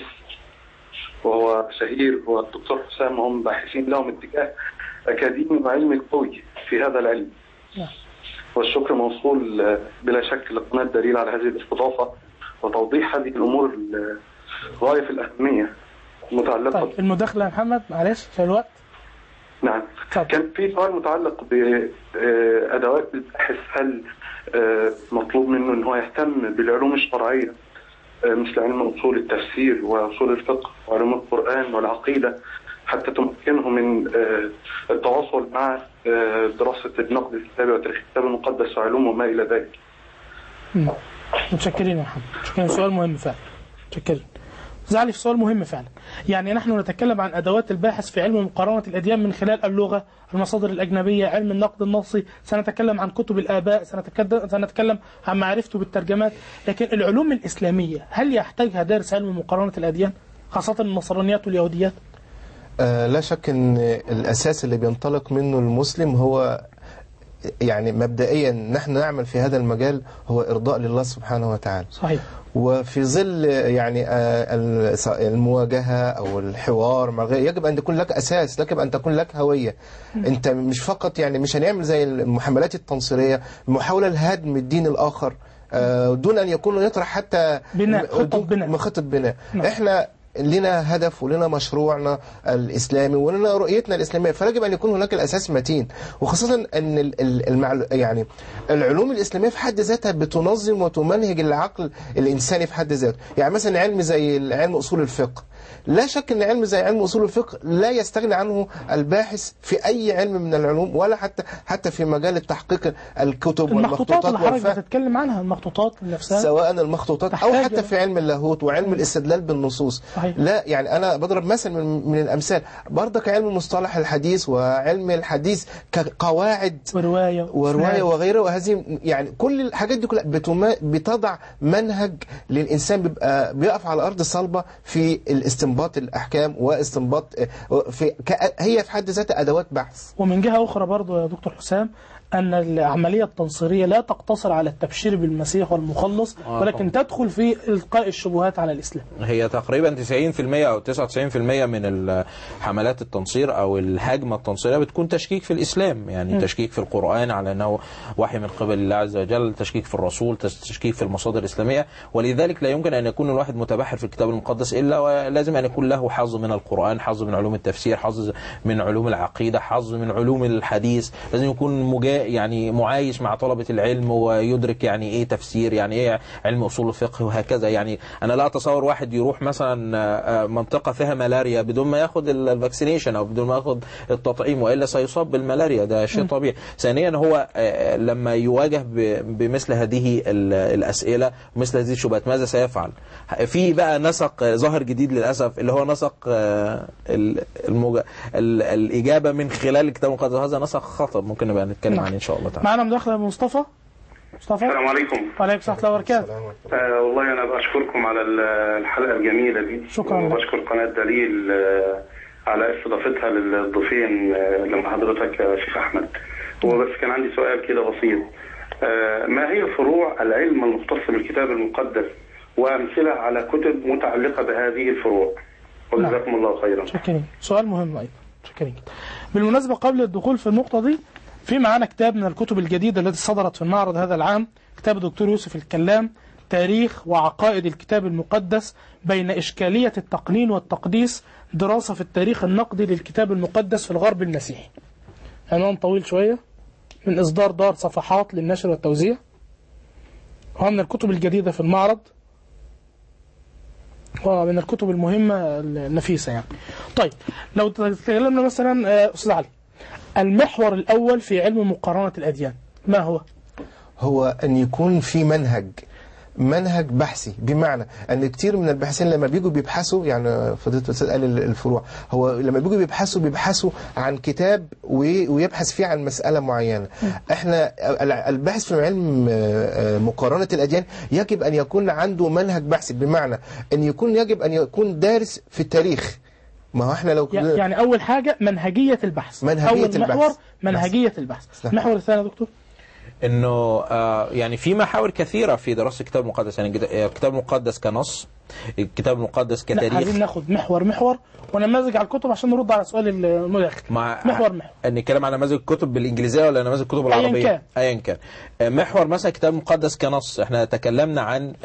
وهو شهير هو الدكتور حسام هم باحثين لهم اتجاه أكاديمي وعلمي قوي في هذا العلم نعم. والشكر موصول آه، بلا شك لقناة دليل على هذه الاستضافة وتوضيح هذه الأمور ال- غاية في الأهمية متعلقة طيب المداخلة يا محمد معلش عشان الوقت نعم اتفضل. كان في سؤال متعلق بأدوات الباحث هل آه، مطلوب منه أن هو يهتم بالعلوم الشرعية آه، مثل علم أصول التفسير وأصول الفقه وعلوم القرآن والعقيدة حتى تمكنه من آه، التواصل مع آه، دراسة النقد الكتابي وتاريخ الكتاب المقدس وعلومه وما إلى ذلك مم. متشكرين يا محمد متشكرين سؤال مهم فعلا متشكرين زعلي في سؤال مهم فعلا يعني نحن نتكلم عن أدوات الباحث في علم مقارنة الأديان من خلال اللغة المصادر الأجنبية علم النقد النصي سنتكلم عن كتب الآباء سنتكلم, سنتكلم عن معرفته بالترجمات لكن العلوم الإسلامية هل يحتاجها دارس علم مقارنة الأديان خاصة النصرانيات واليهوديات آه، لا شك ان الاساس اللي بينطلق منه المسلم هو يعني مبدئيا نحن نعمل في هذا المجال هو ارضاء لله سبحانه وتعالى صحيح وفي ظل يعني آه، ال- المواجهة أو الحوار مع غير يجب أن يكون لك أساس يجب أن تكون لك هوية أنت مش فقط يعني مش هنعمل زي المحاولات التنصيرية محاولة لهدم الدين الآخر آه، دون أن يكون يطرح حتى بناء، خطة دون- بناء. خطة بناء نعم. احنا لنا هدف ولنا مشروعنا الإسلامي ولنا رؤيتنا الإسلامية فيجب أن يكون هناك الأساس متين وخاصة أن ال- ال- المعلو... يعني العلوم الإسلامية في حد ذاتها بتنظم وتمنهج العقل الإنساني في حد ذاته يعني مثلا علم زي علم أصول الفقه لا شك ان علم زي علم اصول الفقه لا يستغني عنه الباحث في اي علم من العلوم ولا حتى حتى في مجال التحقيق الكتب المخطوطات والمخطوطات اللي حضرتك والفهم بتتكلم عنها المخطوطات نفسها سواء المخطوطات او تحتاج حتى في علم اللاهوت وعلم الاستدلال بالنصوص صحيح. لا يعني انا بضرب مثل من, من الامثال برضك علم مصطلح الحديث وعلم الحديث كقواعد وروايه وروايه وإسناد. وغيره وهذه يعني كل الحاجات دي كلها بتما بتضع منهج للانسان بيبقى بيقف على ارض صلبه في الاستنباط الاحكام واستنباط في ك- هي في حد ذاتها ادوات بحث ومن جهة أخرى برضو يا دكتور حسام أن العملية التنصيرية لا تقتصر على التبشير بالمسيح والمخلص آه ولكن تدخل في إلقاء الشبهات على الإسلام هي تقريبا 90% او 99% من ال- حملات التنصير او الهجمه التنصيريه بتكون تشكيك في الاسلام يعني تشكيك في القران على انه وحي من قبل الله عز وجل تشكيك في الرسول تشكيك في المصادر الاسلاميه ولذلك لا يمكن ان يكون الواحد متبحر في الكتاب المقدس الا ولازم ان يكون له حظ من القران حظ من علوم التفسير حظ من علوم العقيده حظ من علوم الحديث لازم يكون مجا يعني معايش مع طلبه العلم ويدرك يعني ايه تفسير يعني ايه علم اصول الفقه وهكذا يعني انا لا اتصور واحد يروح مثلا آه، آه، منطقه فيها ملاريا بدون ما ياخد ال- الفاكسينيشن او بدون ما ياخد التطعيم والا سيصاب بالملاريا ده شيء طبيعي ثانيا هو آه، لما يواجه ب- بمثل هذه ال- الاسئله ومثل هذه الشبهات ماذا سيفعل في بقى نسق آه، ظاهر جديد للاسف اللي هو نسق آه، ال- المج... ال- الاجابه من خلال الكتاب المقدس هذا نسق خطر ممكن نبقى نتكلم نعم. عنه ان شاء الله تعالى معنا مداخلة مصطفى مصطفى السلام عليكم وعليكم السلام ورحمة الله وبركاته آه والله أنا بشكركم على ال- الحلقة الجميلة دي شكراً لك. وبشكر قناة دليل آه على استضافتها للضيفين آه لما حضرتك يا شيخ أحمد هو بس كان عندي سؤال كده بسيط آه ما هي فروع العلم المختص بالكتاب المقدس وأمثلة على كتب متعلقة بهذه الفروع وجزاكم الله خيرا شكرين سؤال مهم أيضا شكرين بالمناسبة قبل الدخول في النقطة دي في معانا كتاب من الكتب الجديدة التي صدرت في المعرض هذا العام كتاب الدكتور يوسف الكلام تاريخ وعقائد الكتاب المقدس بين إشكالية التقنين والتقديس دراسة في التاريخ النقدي للكتاب المقدس في الغرب المسيحي عنوان طويل شوية من إصدار دار صفحات للنشر والتوزيع هو من الكتب الجديدة في المعرض ومن الكتب المهمة النفيسة يعني طيب لو تكلمنا مثلا آه، أستاذ علي المحور الأول في علم مقارنة الأديان ما هو؟ هو ان يكون في منهج منهج بحثي بمعنى ان كتير من الباحثين لما بيجوا بيبحثوا يعني فضيله الاستاذ قال ال- الفروع هو لما بيجوا بيبحثوا بيبحثوا عن كتاب وي- ويبحث فيه عن مساله معينه احنا ال- الباحث في علم آه، آه، مقارنه الاديان يجب ان يكون عنده منهج بحثي بمعنى ان يكون يجب ان يكون دارس في التاريخ ما هو احنا لو ي- يعني أول حاجة منهجية البحث منهجية أول البحث. محور منهجية البحث نعم. المحور الثاني يا دكتور انه آه يعني في محاور كثيره في دراسه الكتاب المقدس يعني الكتاب- الكتاب المقدس كنص الكتاب المقدس لا عايزين كتاريخ ناخد محور محور ونماذج على الكتب عشان نرد على سؤال المداخل مع محور محور نتكلم عن نماذج الكتب بالانجليزيه ولا نماذج الكتب أياً العربيه كان. ايا كان آه، محور مثلا الكتاب المقدس كنص احنا تكلمنا عن ال-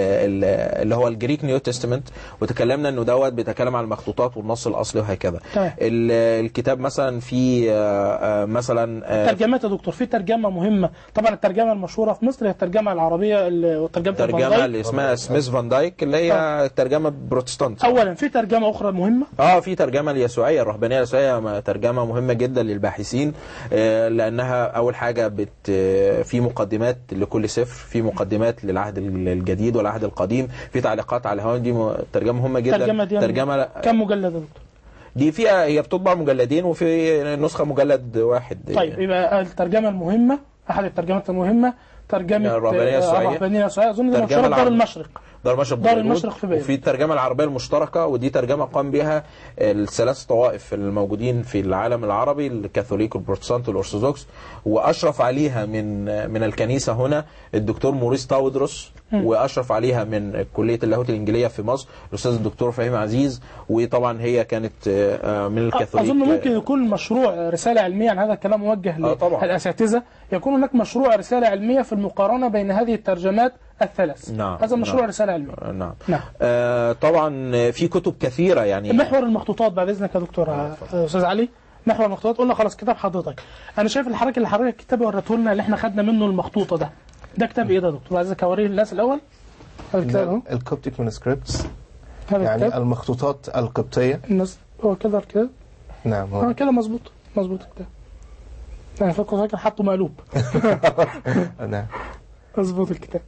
ال- اللي هو الجريك نيو تestament وتكلمنا انه دوت بيتكلم عن المخطوطات والنص الاصلي وهكذا تمام. ال- الكتاب مثلا في آه، آه، مثلا آه، ترجمات يا دكتور في ترجمة مهمة طبعا الترجمة المشهورة في مصر هي الترجمة العربية ال- وترجمة الترجمه الفان اللي دايك. اسمها سميث فان دايك اللي هي ترجمه بروتستانت أولا في ترجمة أخرى مهمة اه في ترجمه اليسوعيه الرهبانيه اليسوعيه م- ترجمه مهمه جدا للباحثين آه، لانها اول حاجه بت آه، في مقدمات لكل سفر في مقدمات للعهد ال- الجديد والعهد القديم في تعليقات على الهوان دي م- ترجمه مهمه جدا الترجمة دي ترجمه كم مجلد يا دكتور؟ دي فيها هي بتطبع مجلدين وفي نسخه مجلد واحد طيب يبقى الترجمة المهمة أحد الترجمات المهمة ترجمة الرهبانية آه، اليسوعية. الرهبانية اليسوعية أظن دي ترجمة مشهورة في دار العرب. المشرق دار المشرق دار ببيروت، المشرق في بيروت. وفي الترجمه العربيه المشتركه ودي ترجمه قام بها الثلاث طوائف الموجودين في العالم العربي الكاثوليك والبروتستانت والارثوذكس واشرف عليها من من الكنيسه هنا الدكتور موريس تاودروس واشرف عليها من كليه اللاهوت الانجيليه في مصر الاستاذ الدكتور فهيم عزيز وطبعا هي كانت آه، من الكاثوليك أظن ممكن يكون مشروع رسالة علمية عن هذا الكلام موجه آه، طبعا. للأساتذة يكون هناك مشروع رسالة علمية في المقارنة بين هذه الترجمات الثلاث نعم، هذا مشروع نعم. رسالة علمية آه، نعم نعم. آه طبعا في كتب كثيره يعني محور المخطوطات بعد إذنك يا دكتور آه، أستاذ علي محور المخطوطات قلنا خلاص كتاب حضرتك أنا شايف الحركة اللي حضرتك الكتاب وريته لنا اللي احنا خدنا منه المخطوطة ده ده كتاب إيه ده يا دكتور عايزك أوريه للناس الأول هذا الكتاب أهو الكوبتيك مانuscripts هذا يعني الكتاب المخطوطات القبطية الناس هو كده كده نعم اه هو كده مظبوط مظبوط الكتاب انا فاكر فاكر حطه مقلوب نعم مظبوط الكتاب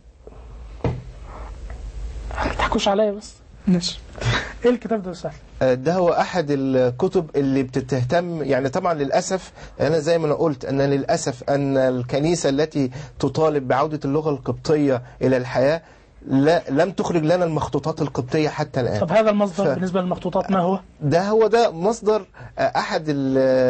ما تضحكوش عليا بس ماشي ايه الكتاب ده يا سهل آه، ده هو أحد الكتب اللي بتهتم يعني طبعا للأسف أنا زي ما أنا قلت أن للأسف أن الكنيسة التي تطالب بعودة اللغة القبطية إلى الحياة لا لم تخرج لنا المخطوطات القبطية حتى الآن طب هذا المصدر ف- بالنسبه للمخطوطات ما هو؟ ده هو ده مصدر آه، احد ال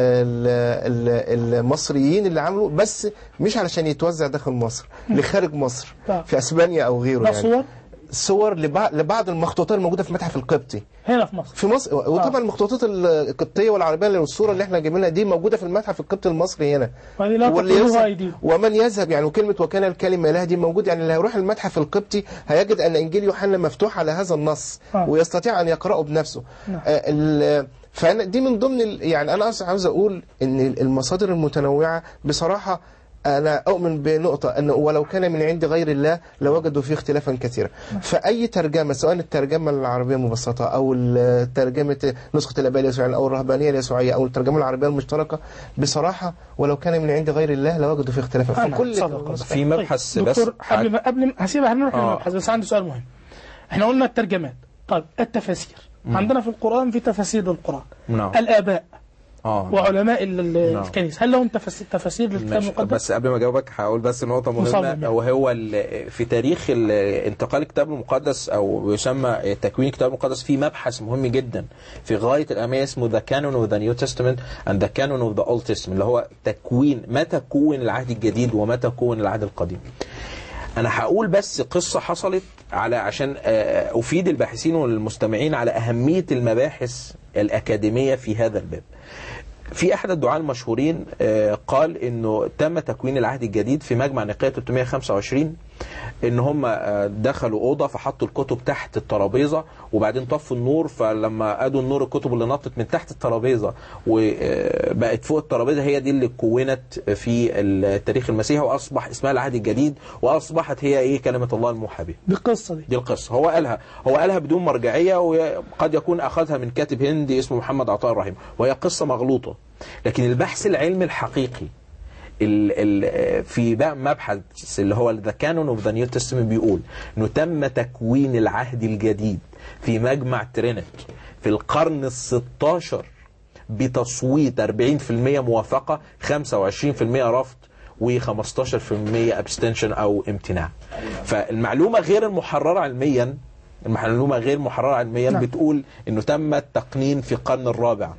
ال ال المصريين اللي عملوا بس مش علشان يتوزع داخل مصر لخارج مصر آه. في اسبانيا او غيره ده يعني صور صور لبعض لبعض المخطوطات الموجوده في المتحف القبطي هنا في مصر في مصر وطبعا المخطوطات القبطيه والعربيه والصوره اللي احنا جايبينها دي موجوده في المتحف القبطي المصري هنا وهذه لا واللي تقولها يذهب ايديهم ومن يذهب يعني وكلمة وكان الكلمة إله دي موجود يعني اللي هيروح المتحف القبطي هيجد أن إنجيل يوحنا مفتوح على هذا النص آه. ويستطيع أن يقرأه بنفسه نعم. آه، ال- فأنا دي من ضمن ال- يعني أنا أصلا عاوز أقول إن المصادر المتنوعة بصراحة أنا أؤمن بنقطة أنه ولو كان من عند غير الله لوجدوا فيه اختلافا كثيرا فأي ترجمة سواء الترجمة العربية المبسطة أو ال- ترجمة نسخة الآباء اليسوعية أو الرهبانية اليسوعية أو الترجمة العربية المشتركة بصراحة ولو كان من عند غير الله لوجدوا فيه اختلافا أنا فكل صدق في مبحث طيب. بس دكتور حاج- قبل ما قبل ما هسيبها هنروح آه. للمبحث بس عندي سؤال مهم احنا قلنا الترجمات طيب التفاسير عندنا في القرآن في تفاسير للقرآن نعم الآباء اه وعلماء ال- ال- نعم. الكنيسة هل لهم تفاسير, تفاسير للكتاب ماشي المقدس؟ بس قبل ما اجاوبك هقول بس نقطه مصمم مهمه يعني. وهو ال- في تاريخ ال- انتقال الكتاب المقدس او يسمى تكوين الكتاب المقدس في مبحث مهم جدا في غايه الاهميه اسمه ذا كانون اوف ذا نيو تestament اند ذا كانون اوف ذا اولد تestament اللي هو تكوين متى كون العهد الجديد ومتى كون العهد القديم انا هقول بس قصه حصلت على عشان آه، افيد الباحثين والمستمعين على اهميه المباحث الاكاديميه في هذا الباب في احد الدعاة المشهورين آه، قال انه تم تكوين العهد الجديد في مجمع نقية 325 ان هم آه، دخلوا اوضه فحطوا الكتب تحت الترابيزه وبعدين طفوا النور فلما ادوا النور الكتب اللي نطت من تحت الترابيزه وبقت فوق الترابيزه هي دي اللي كونت في التاريخ المسيحي واصبح اسمها العهد الجديد واصبحت هي ايه كلمه الله الموحى بها دي القصة دي دي القصة هو قالها هو قالها بدون مرجعية وقد يكون أخذها من كاتب هندي اسمه محمد عطاء الرحيم وهي قصة مغلوطة لكن البحث العلمي الحقيقي ال ال في بقى مبحث اللي هو ذا كانون اوف ذا نيو تستمنت بيقول انه تم تكوين العهد الجديد في مجمع ترينت في القرن ال 16 بتصويت 40% موافقة 25% رفض و15% ابستنشن او امتناع فالمعلومة غير المحررة علميا المعلومة غير محررة علميا نعم. بتقول انه تم التقنين في القرن الرابع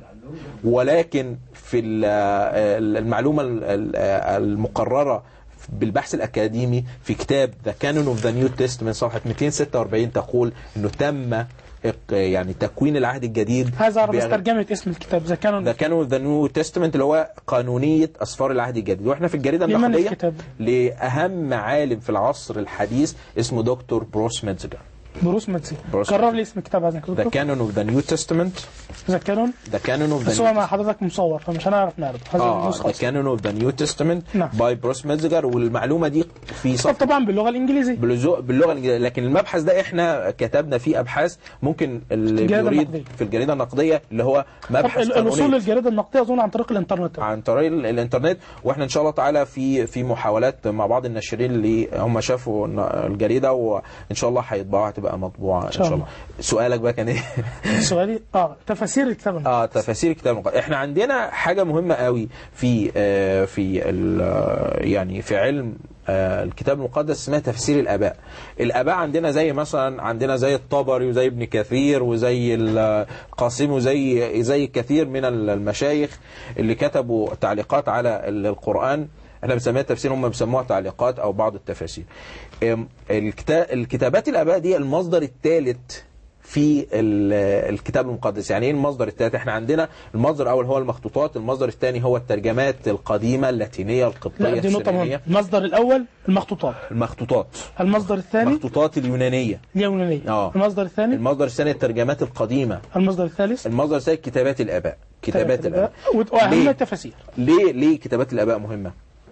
ولكن في ال- ال- المعلومة ال- ال- المقررة بالبحث الأكاديمي في كتاب The Canon of the New Testament صفحة 246 تقول أنه تم إق- يعني تكوين العهد الجديد هذا أعرف بس بأغ- ترجمة اسم الكتاب إذا كانوا ذا كانون ذا نيو تestament اللي هو قانونية أسفار العهد الجديد واحنا في الجريدة لمن النقدية الكتاب؟ لأهم عالم في العصر الحديث اسمه دكتور بروس ميتزجر بروس ماتسي بروس كرر ماتسي. لي اسم الكتاب عايزك ذا دكتور كانون اوف ذا نيو تestament إذا كانوا ذا كانون اوف بس هو مع ذا حضرتك مصور فمش هنعرف نعرض هذه اه النسخة ذا كانون اوف ذا نيو تestament نعم. باي بروس ميتزجر والمعلومة دي في طب صفحة طبعا باللغة الإنجليزية باللغة باللغة الإنجليزية لكن المبحث ده احنا كتبنا فيه أبحاث ممكن اللي الجريدة يريد النقدية. في الجريدة النقدية اللي هو طب مبحث ال- الوصول قانوني للجريدة النقدية أظن عن طريق الإنترنت عن طريق ال- الانترنت واحنا ان شاء الله تعالى في في محاولات مع بعض الناشرين اللي هم شافوا الن- الجريده وان شاء الله هيطبعوها هتبقى مطبوعه ان شاء الله سؤالك بقى كان ايه سؤالي اه تفاسير الكتاب المقدس. اه تفاسير الكتاب المقدس احنا عندنا حاجه مهمه قوي في آه في ال- آه، يعني في علم آه الكتاب المقدس اسمها تفسير الاباء الاباء عندنا زي مثلا عندنا زي الطبري وزي ابن كثير وزي القاسم وزي زي كثير من المشايخ اللي كتبوا تعليقات على ال- القران احنا بنسميها تفسير هم بيسموها تعليقات او بعض التفاسير ام، الكتا- الكتابات الاباء دي المصدر الثالث في ال- الكتاب المقدس يعني ايه المصدر الثالث احنا عندنا المصدر الاول هو المخطوطات المصدر الثاني هو الترجمات القديمه اللاتينيه القبطيه لا دي نقطة مهمة السريانيه المصدر الأول المخطوطات المخطوطات المصدر الثاني المخطوطات اليونانيه اليونانية آه. المصدر الثاني المصدر الثاني الترجمات القديمه المصدر الثالث المصدر الثالث كتابات الاباء كتابات الاباء وأهم ليه؟ التفاسير ليه ليه كتابات الاباء مهمه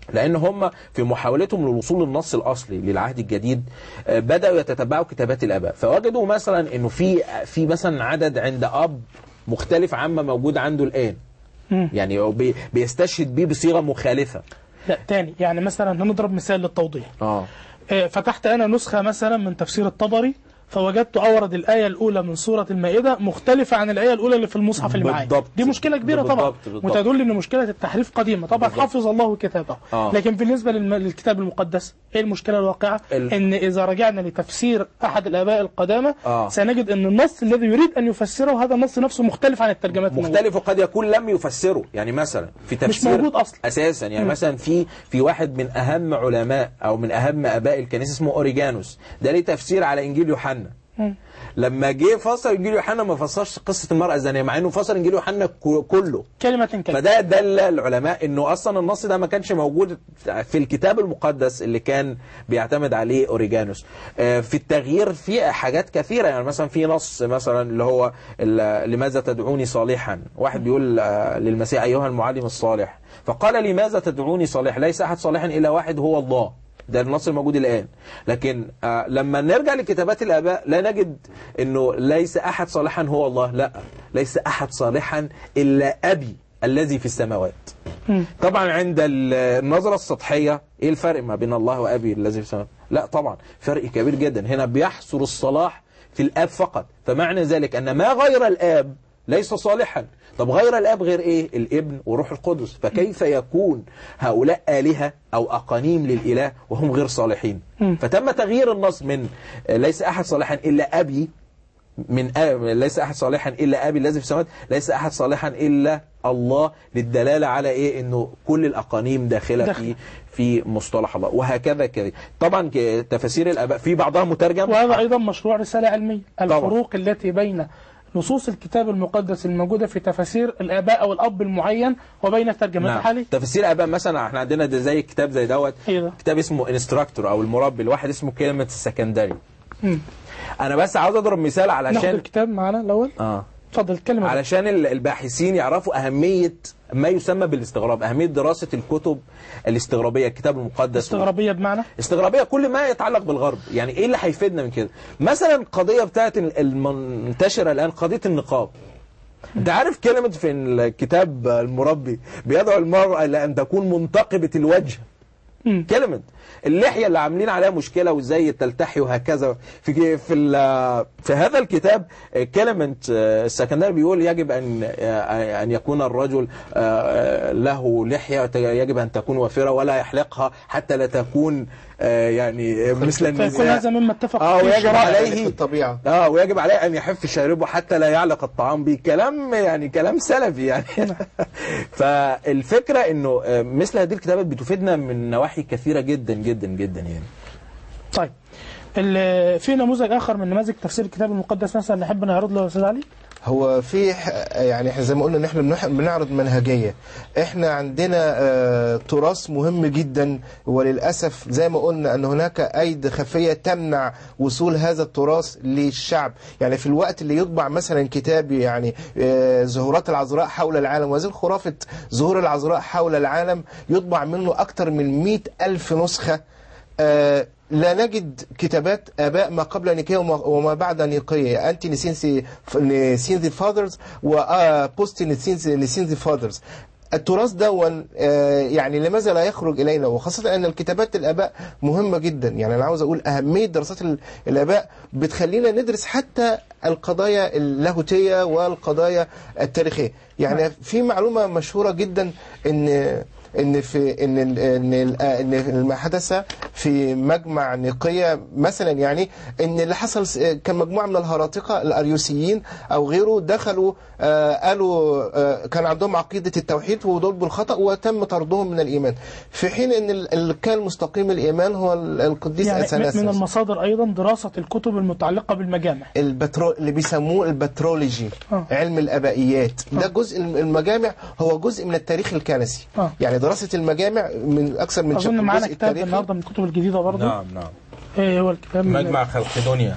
لان هم في محاولتهم للوصول للنص الاصلي للعهد الجديد آه، بداوا يتتبعوا كتابات الاباء فوجدوا مثلا انه في في مثلا عدد عند اب مختلف عما موجود عنده الان مم. يعني هو بي- بيستشهد بيه بصيغه مخالفه لا تاني يعني مثلا هنضرب مثال للتوضيح اه آه، فتحت أنا نسخة مثلا من تفسير الطبري فوجدت أورد الآية الأولى من سورة المائدة مختلفة عن الآية الأولى اللي في المصحف اللي معايا بالضبط. دي مشكلة كبيرة طبعا بالضبط، بالضبط. وتدل أن مشكلة التحريف قديمة طبعا بالضبط. حفظ الله كتابه آه. لكن بالنسبة للم- للكتاب المقدس إيه المشكلة الواقعة ال- أن إذا رجعنا لتفسير أحد الآباء القدامى آه. سنجد أن النص الذي يريد أن يفسره هذا النص نفسه مختلف عن الترجمات الموجودة. مختلف وقد يكون لم يفسره يعني مثلا في تفسير موجود أصلاً. اساسا يعني مثلا في في واحد من اهم علماء او من اهم اباء الكنيسه اسمه اوريجانوس ده ليه تفسير على انجيل يوحنا مم. لما جه فسر انجيل يوحنا ما فسرش قصه المراه الزانيه مع انه فسر انجيل يوحنا ك- كله كلمة كلمة فده دل العلماء انه اصلا النص ده ما كانش موجود في الكتاب المقدس اللي كان بيعتمد عليه اوريجانوس آه، في التغيير في حاجات كثيره يعني مثلا في نص مثلا اللي هو ال- لماذا تدعوني صالحا واحد بيقول آه، للمسيح ايها المعلم الصالح فقال لماذا تدعوني صالح ليس احد صالحا الا واحد هو الله ده النص الموجود الآن لكن آه لما نرجع لكتابات الآباء لا نجد أنه ليس أحد صالحا هو الله لا ليس أحد صالحا إلا أبي الذي في السماوات مم. طبعا عند ال- النظرة السطحية ايه الفرق ما بين الله وابي الذي في السماوات لا طبعا فرق كبير جدا هنا بيحصر الصلاح في الاب فقط فمعنى ذلك ان ما غير الاب ليس صالحا طب غير الاب غير ايه الابن وروح القدس فكيف يكون هؤلاء آلهة او اقانيم للاله وهم غير صالحين مم. فتم تغيير النص من آه، ليس احد صالحا الا ابي من آب ليس أحد صالحا إلا أبي الذي في السماوات ليس أحد صالحا إلا الله للدلالة على إيه إنه كل الأقانيم داخلة داخل. في في مصطلح الله وهكذا كده طبعا ك- تفاسير الآباء في بعضها مترجم وهذا أيضا مشروع رسالة علمية الفروق التي بين نصوص الكتاب المقدس الموجودة في تفاسير الآباء أو الأب المعين وبين الترجمات الحالية تفسير الآباء مثلا احنا عندنا ده زي كتاب زي دوت إيه ده؟ كتاب اسمه انستراكتور أو المربي الواحد اسمه كلمة السكندري مم. أنا بس عاوز أضرب مثال ناخد علشان الكتاب معنا الأول آه اتفضل اتكلم على علشان ال- الباحثين يعرفوا أهمية ما يسمى بالاستغراب أهمية دراسة الكتب الاستغرابية الكتاب المقدس استغرابية بمعنى استغرابية كل ما يتعلق بالغرب يعني ايه اللي هيفيدنا من كده مثلا قضية بتاعت ال- المنتشرة الآن قضية النقاب انت عارف كلمة في الكتاب المربي بيدعو المرأة إلى أن تكون منتقبة الوجه مم. كلمة اللحية اللي عاملين عليها مشكلة وازاي تلتحي وهكذا في في ال- في هذا الكتاب كلمة السكندري بيقول يجب أن أن يكون الرجل له لحية يجب أن تكون وافرة ولا يحلقها حتى لا تكون يعني مثل فيكون النساء هذا مما اتفق اه فيه ويجب الشرائع. عليه في الطبيعة اه ويجب عليه ان يحف شاربه حتى لا يعلق الطعام به كلام يعني كلام سلفي يعني فالفكره انه آه، مثل هذه الكتابات بتفيدنا من نواحي كثيره جدا جدا جدا يعني طيب ال- في نموذج آخر من نماذج تفسير الكتاب المقدس مثلا نحب نعرض له يا أستاذ علي هو في ح- يعني احنا زي ما قلنا ان احنا بنح- بنعرض منهجيه احنا عندنا آه، تراث مهم جدا وللاسف زي ما قلنا ان هناك ايد خفيه تمنع وصول هذا التراث للشعب يعني في الوقت اللي يطبع مثلا كتاب يعني آه، ظهورات العذراء حول العالم وهذه خرافه ظهور العذراء حول العالم يطبع منه اكثر من مئة ألف نسخه آه، لا نجد كتابات آباء ما قبل نيقيا وما, وما بعد نيقيا أنتي نسينسي نسينزي فاذرز وبوست نسينزي نسينزي فاذرز التراث دون آه، يعني لماذا لا يخرج إلينا وخاصة أن الكتابات الآباء مهمة جدا يعني أنا عاوز أقول أهمية دراسات ال- الآباء بتخلينا ندرس حتى القضايا اللاهوتية والقضايا التاريخية يعني في معلومة مشهورة جدا أن ان في ان ال- ان ال- ان ما حدث في مجمع نيقيا مثلا يعني ان اللي حصل س- كان مجموعه من الهراطقه الاريوسيين او غيره دخلوا آه، قالوا آه، كان عندهم عقيده التوحيد ودول بالخطا وتم طردهم من الايمان في حين ان ال- ال- كان مستقيم الايمان هو ال- القديس يعني من- من اثناسيوس المصادر أيضا دراسة الكتب المتعلقة بالمجامع البترو اللي بيسموه البترولوجي آه. علم الابائيات ده جزء المجامع هو جزء من التاريخ الكنسي آه. يعني دراسه المجامع من اكثر من أظن شق معانا الجزء كتاب التاريخي النهارده من الكتب الجديدة برضه نعم إيه هو الكتاب من- مجمع خلقدونيا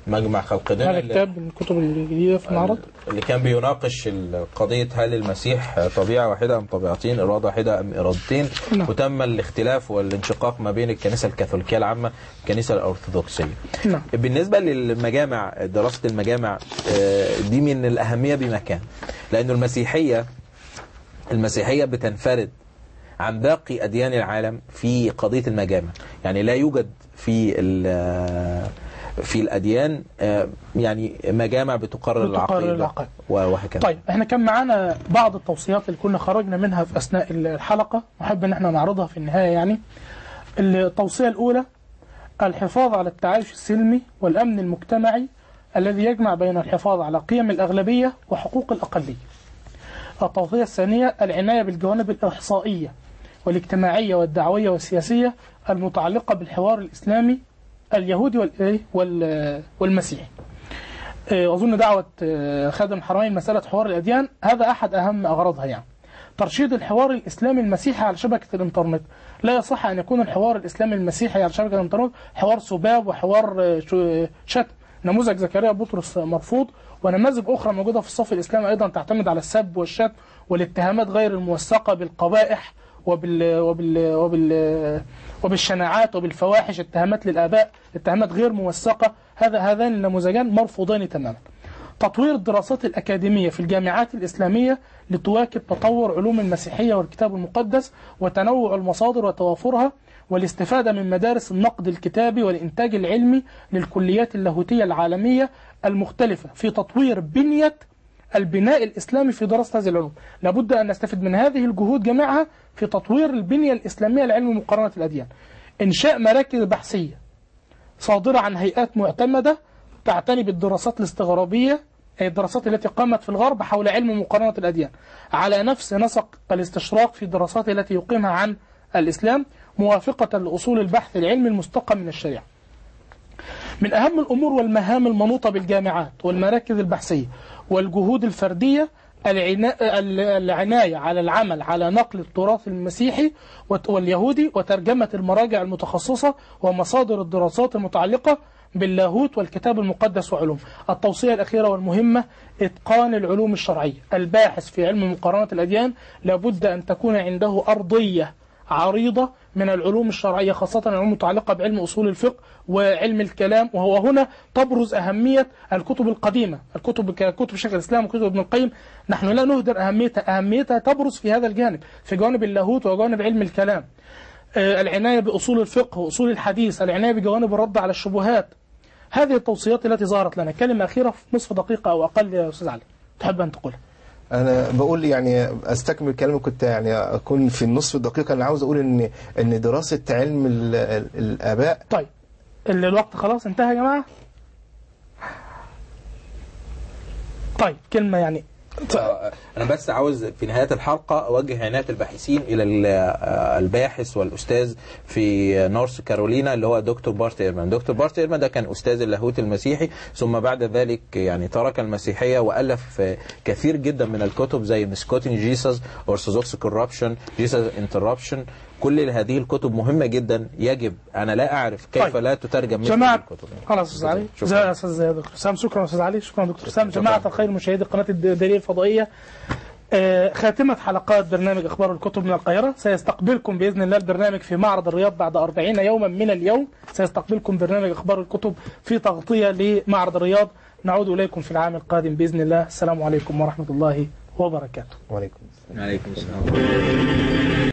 مجمع خلق دين هذا اللي- كتاب من الكتب الجديدة في المعرض اللي كان بيناقش ال- قضية هل المسيح طبيعة واحدة أم طبيعتين إرادة واحدة أم إرادتين نعم. وتم الاختلاف والانشقاق ما بين الكنيسة الكاثوليكية العامة والكنيسة الأرثوذكسية نعم بالنسبة للمجامع دراسة المجامع آه، دي من الأهمية بمكان لأنه المسيحية المسيحية بتنفرد عن باقي أديان العالم في قضية المجامع يعني لا يوجد في ال- في الأديان آه، يعني مجامع بتقرر بتقرر العقيدة العقائد. وهكذا طيب احنا كان معانا بعض التوصيات اللي كنا خرجنا منها في اثناء الحلقه نحب ان احنا نعرضها في النهايه يعني التوصيه الاولى الحفاظ على التعايش السلمي والامن المجتمعي الذي يجمع بين الحفاظ على قيم الاغلبيه وحقوق الاقليه. التوصيه الثانيه العنايه بالجوانب الاحصائيه والاجتماعيه والدعويه والسياسيه المتعلقه بالحوار الاسلامي اليهودي وال- وال- والمسيحي. آه، أظن دعوة آه، خادم الحرمين مسألة حوار الأديان هذا أحد أهم أغراضها يعني ترشيد الحوار الإسلامي المسيحي على شبكة الإنترنت لا يصح أن يكون الحوار الإسلامي المسيحي على شبكة الإنترنت حوار سباب وحوار آه، شو- شتم نموذج زكريا بطرس مرفوض ونماذج أخرى موجودة في الصف الإسلامي أيضا تعتمد على السب والشتم والاتهامات غير الموثقة بالقبائح وبال وبال وبال وبالشناعات وبالفواحش اتهامات للآباء اتهامات غير موثقة هذا هذان النموذجان مرفوضان تماما تطوير الدراسات الأكاديمية في الجامعات الإسلامية لتواكب تطور علوم المسيحية والكتاب المقدس وتنوع المصادر وتوافرها والاستفادة من مدارس النقد الكتابي والإنتاج العلمي للكليات اللاهوتية العالمية المختلفة في تطوير بنية البناء الإسلامي في دراسة هذه العلوم لابد أن نستفيد من هذه الجهود جميعها في تطوير البنية الإسلامية لعلم مقارنة الأديان إنشاء مراكز بحثية صادرة عن هيئات معتمدة تعتني بالدراسات الاستغرابية أي الدراسات التي قامت في الغرب حول علم مقارنة الأديان على نفس نسق الاستشراق في الدراسات التي يقيمها عن الإسلام موافقة لأصول البحث العلمي المستقى من الشريعة من أهم الأمور والمهام المنوطة بالجامعات والمراكز البحثية والجهود الفردية العنا- العناية على العمل على نقل التراث المسيحي وت- واليهودي وترجمة المراجع المتخصصة ومصادر الدراسات المتعلقة باللاهوت والكتاب المقدس وعلوم التوصية الأخيرة والمهمة إتقان العلوم الشرعية الباحث في علم مقارنة الأديان لابد أن تكون عنده أرضية عريضة من العلوم الشرعية خاصة العلوم المتعلقة بعلم أصول الفقه وعلم الكلام وهو هنا تبرز أهمية الكتب القديمة الكتب ككتب شيخ الإسلام وكتب ابن القيم نحن لا نهدر أهميتها أهميتها تبرز في هذا الجانب في جوانب اللاهوت وجوانب علم الكلام آه، العناية بأصول الفقه وأصول الحديث العناية بجوانب الرد على الشبهات هذه التوصيات التي ظهرت لنا كلمة أخيرة في نصف دقيقة أو أقل يا أستاذ علي تحب أن تقولها انا بقول يعني استكمل كلامي كنت يعني اكون في النصف الدقيقه اللي عاوز اقول ان ان دراسه علم ال- ال- الاباء طيب ال- الوقت خلاص انتهى يا جماعة طيب كلمة يعني آه، أنا بس عاوز في نهاية الحلقة أوجه عناية الباحثين إلى ال- آه، الباحث والأستاذ في نورث كارولينا اللي هو دكتور بارت إيرمان دكتور بارت إيرمان ده كان أستاذ اللاهوت المسيحي ثم بعد ذلك يعني ترك المسيحية وألف آه، كثير جدا من الكتب زي مسكوتين جيسس أرثوذكس كوربشن جيسس انتربشن كل هذه الكتب مهمة جدا يجب أنا لا أعرف كيف طيب. لا تترجم مثل جماعة الكتب خلاص استاذ علي شكراً. زي استاذ دكتور سام شكرا استاذ علي شكرا دكتور سام شكراً. جماعة الخير مشاهدي قناة الدليل الفضائية آه، خاتمة حلقات برنامج أخبار الكتب من القاهرة سيستقبلكم بإذن الله البرنامج في معرض الرياض بعد 40 يوما من اليوم سيستقبلكم برنامج أخبار الكتب في تغطية لمعرض الرياض نعود إليكم في العام القادم بإذن الله السلام عليكم ورحمة الله وبركاته وعليكم السلام عليكم السلام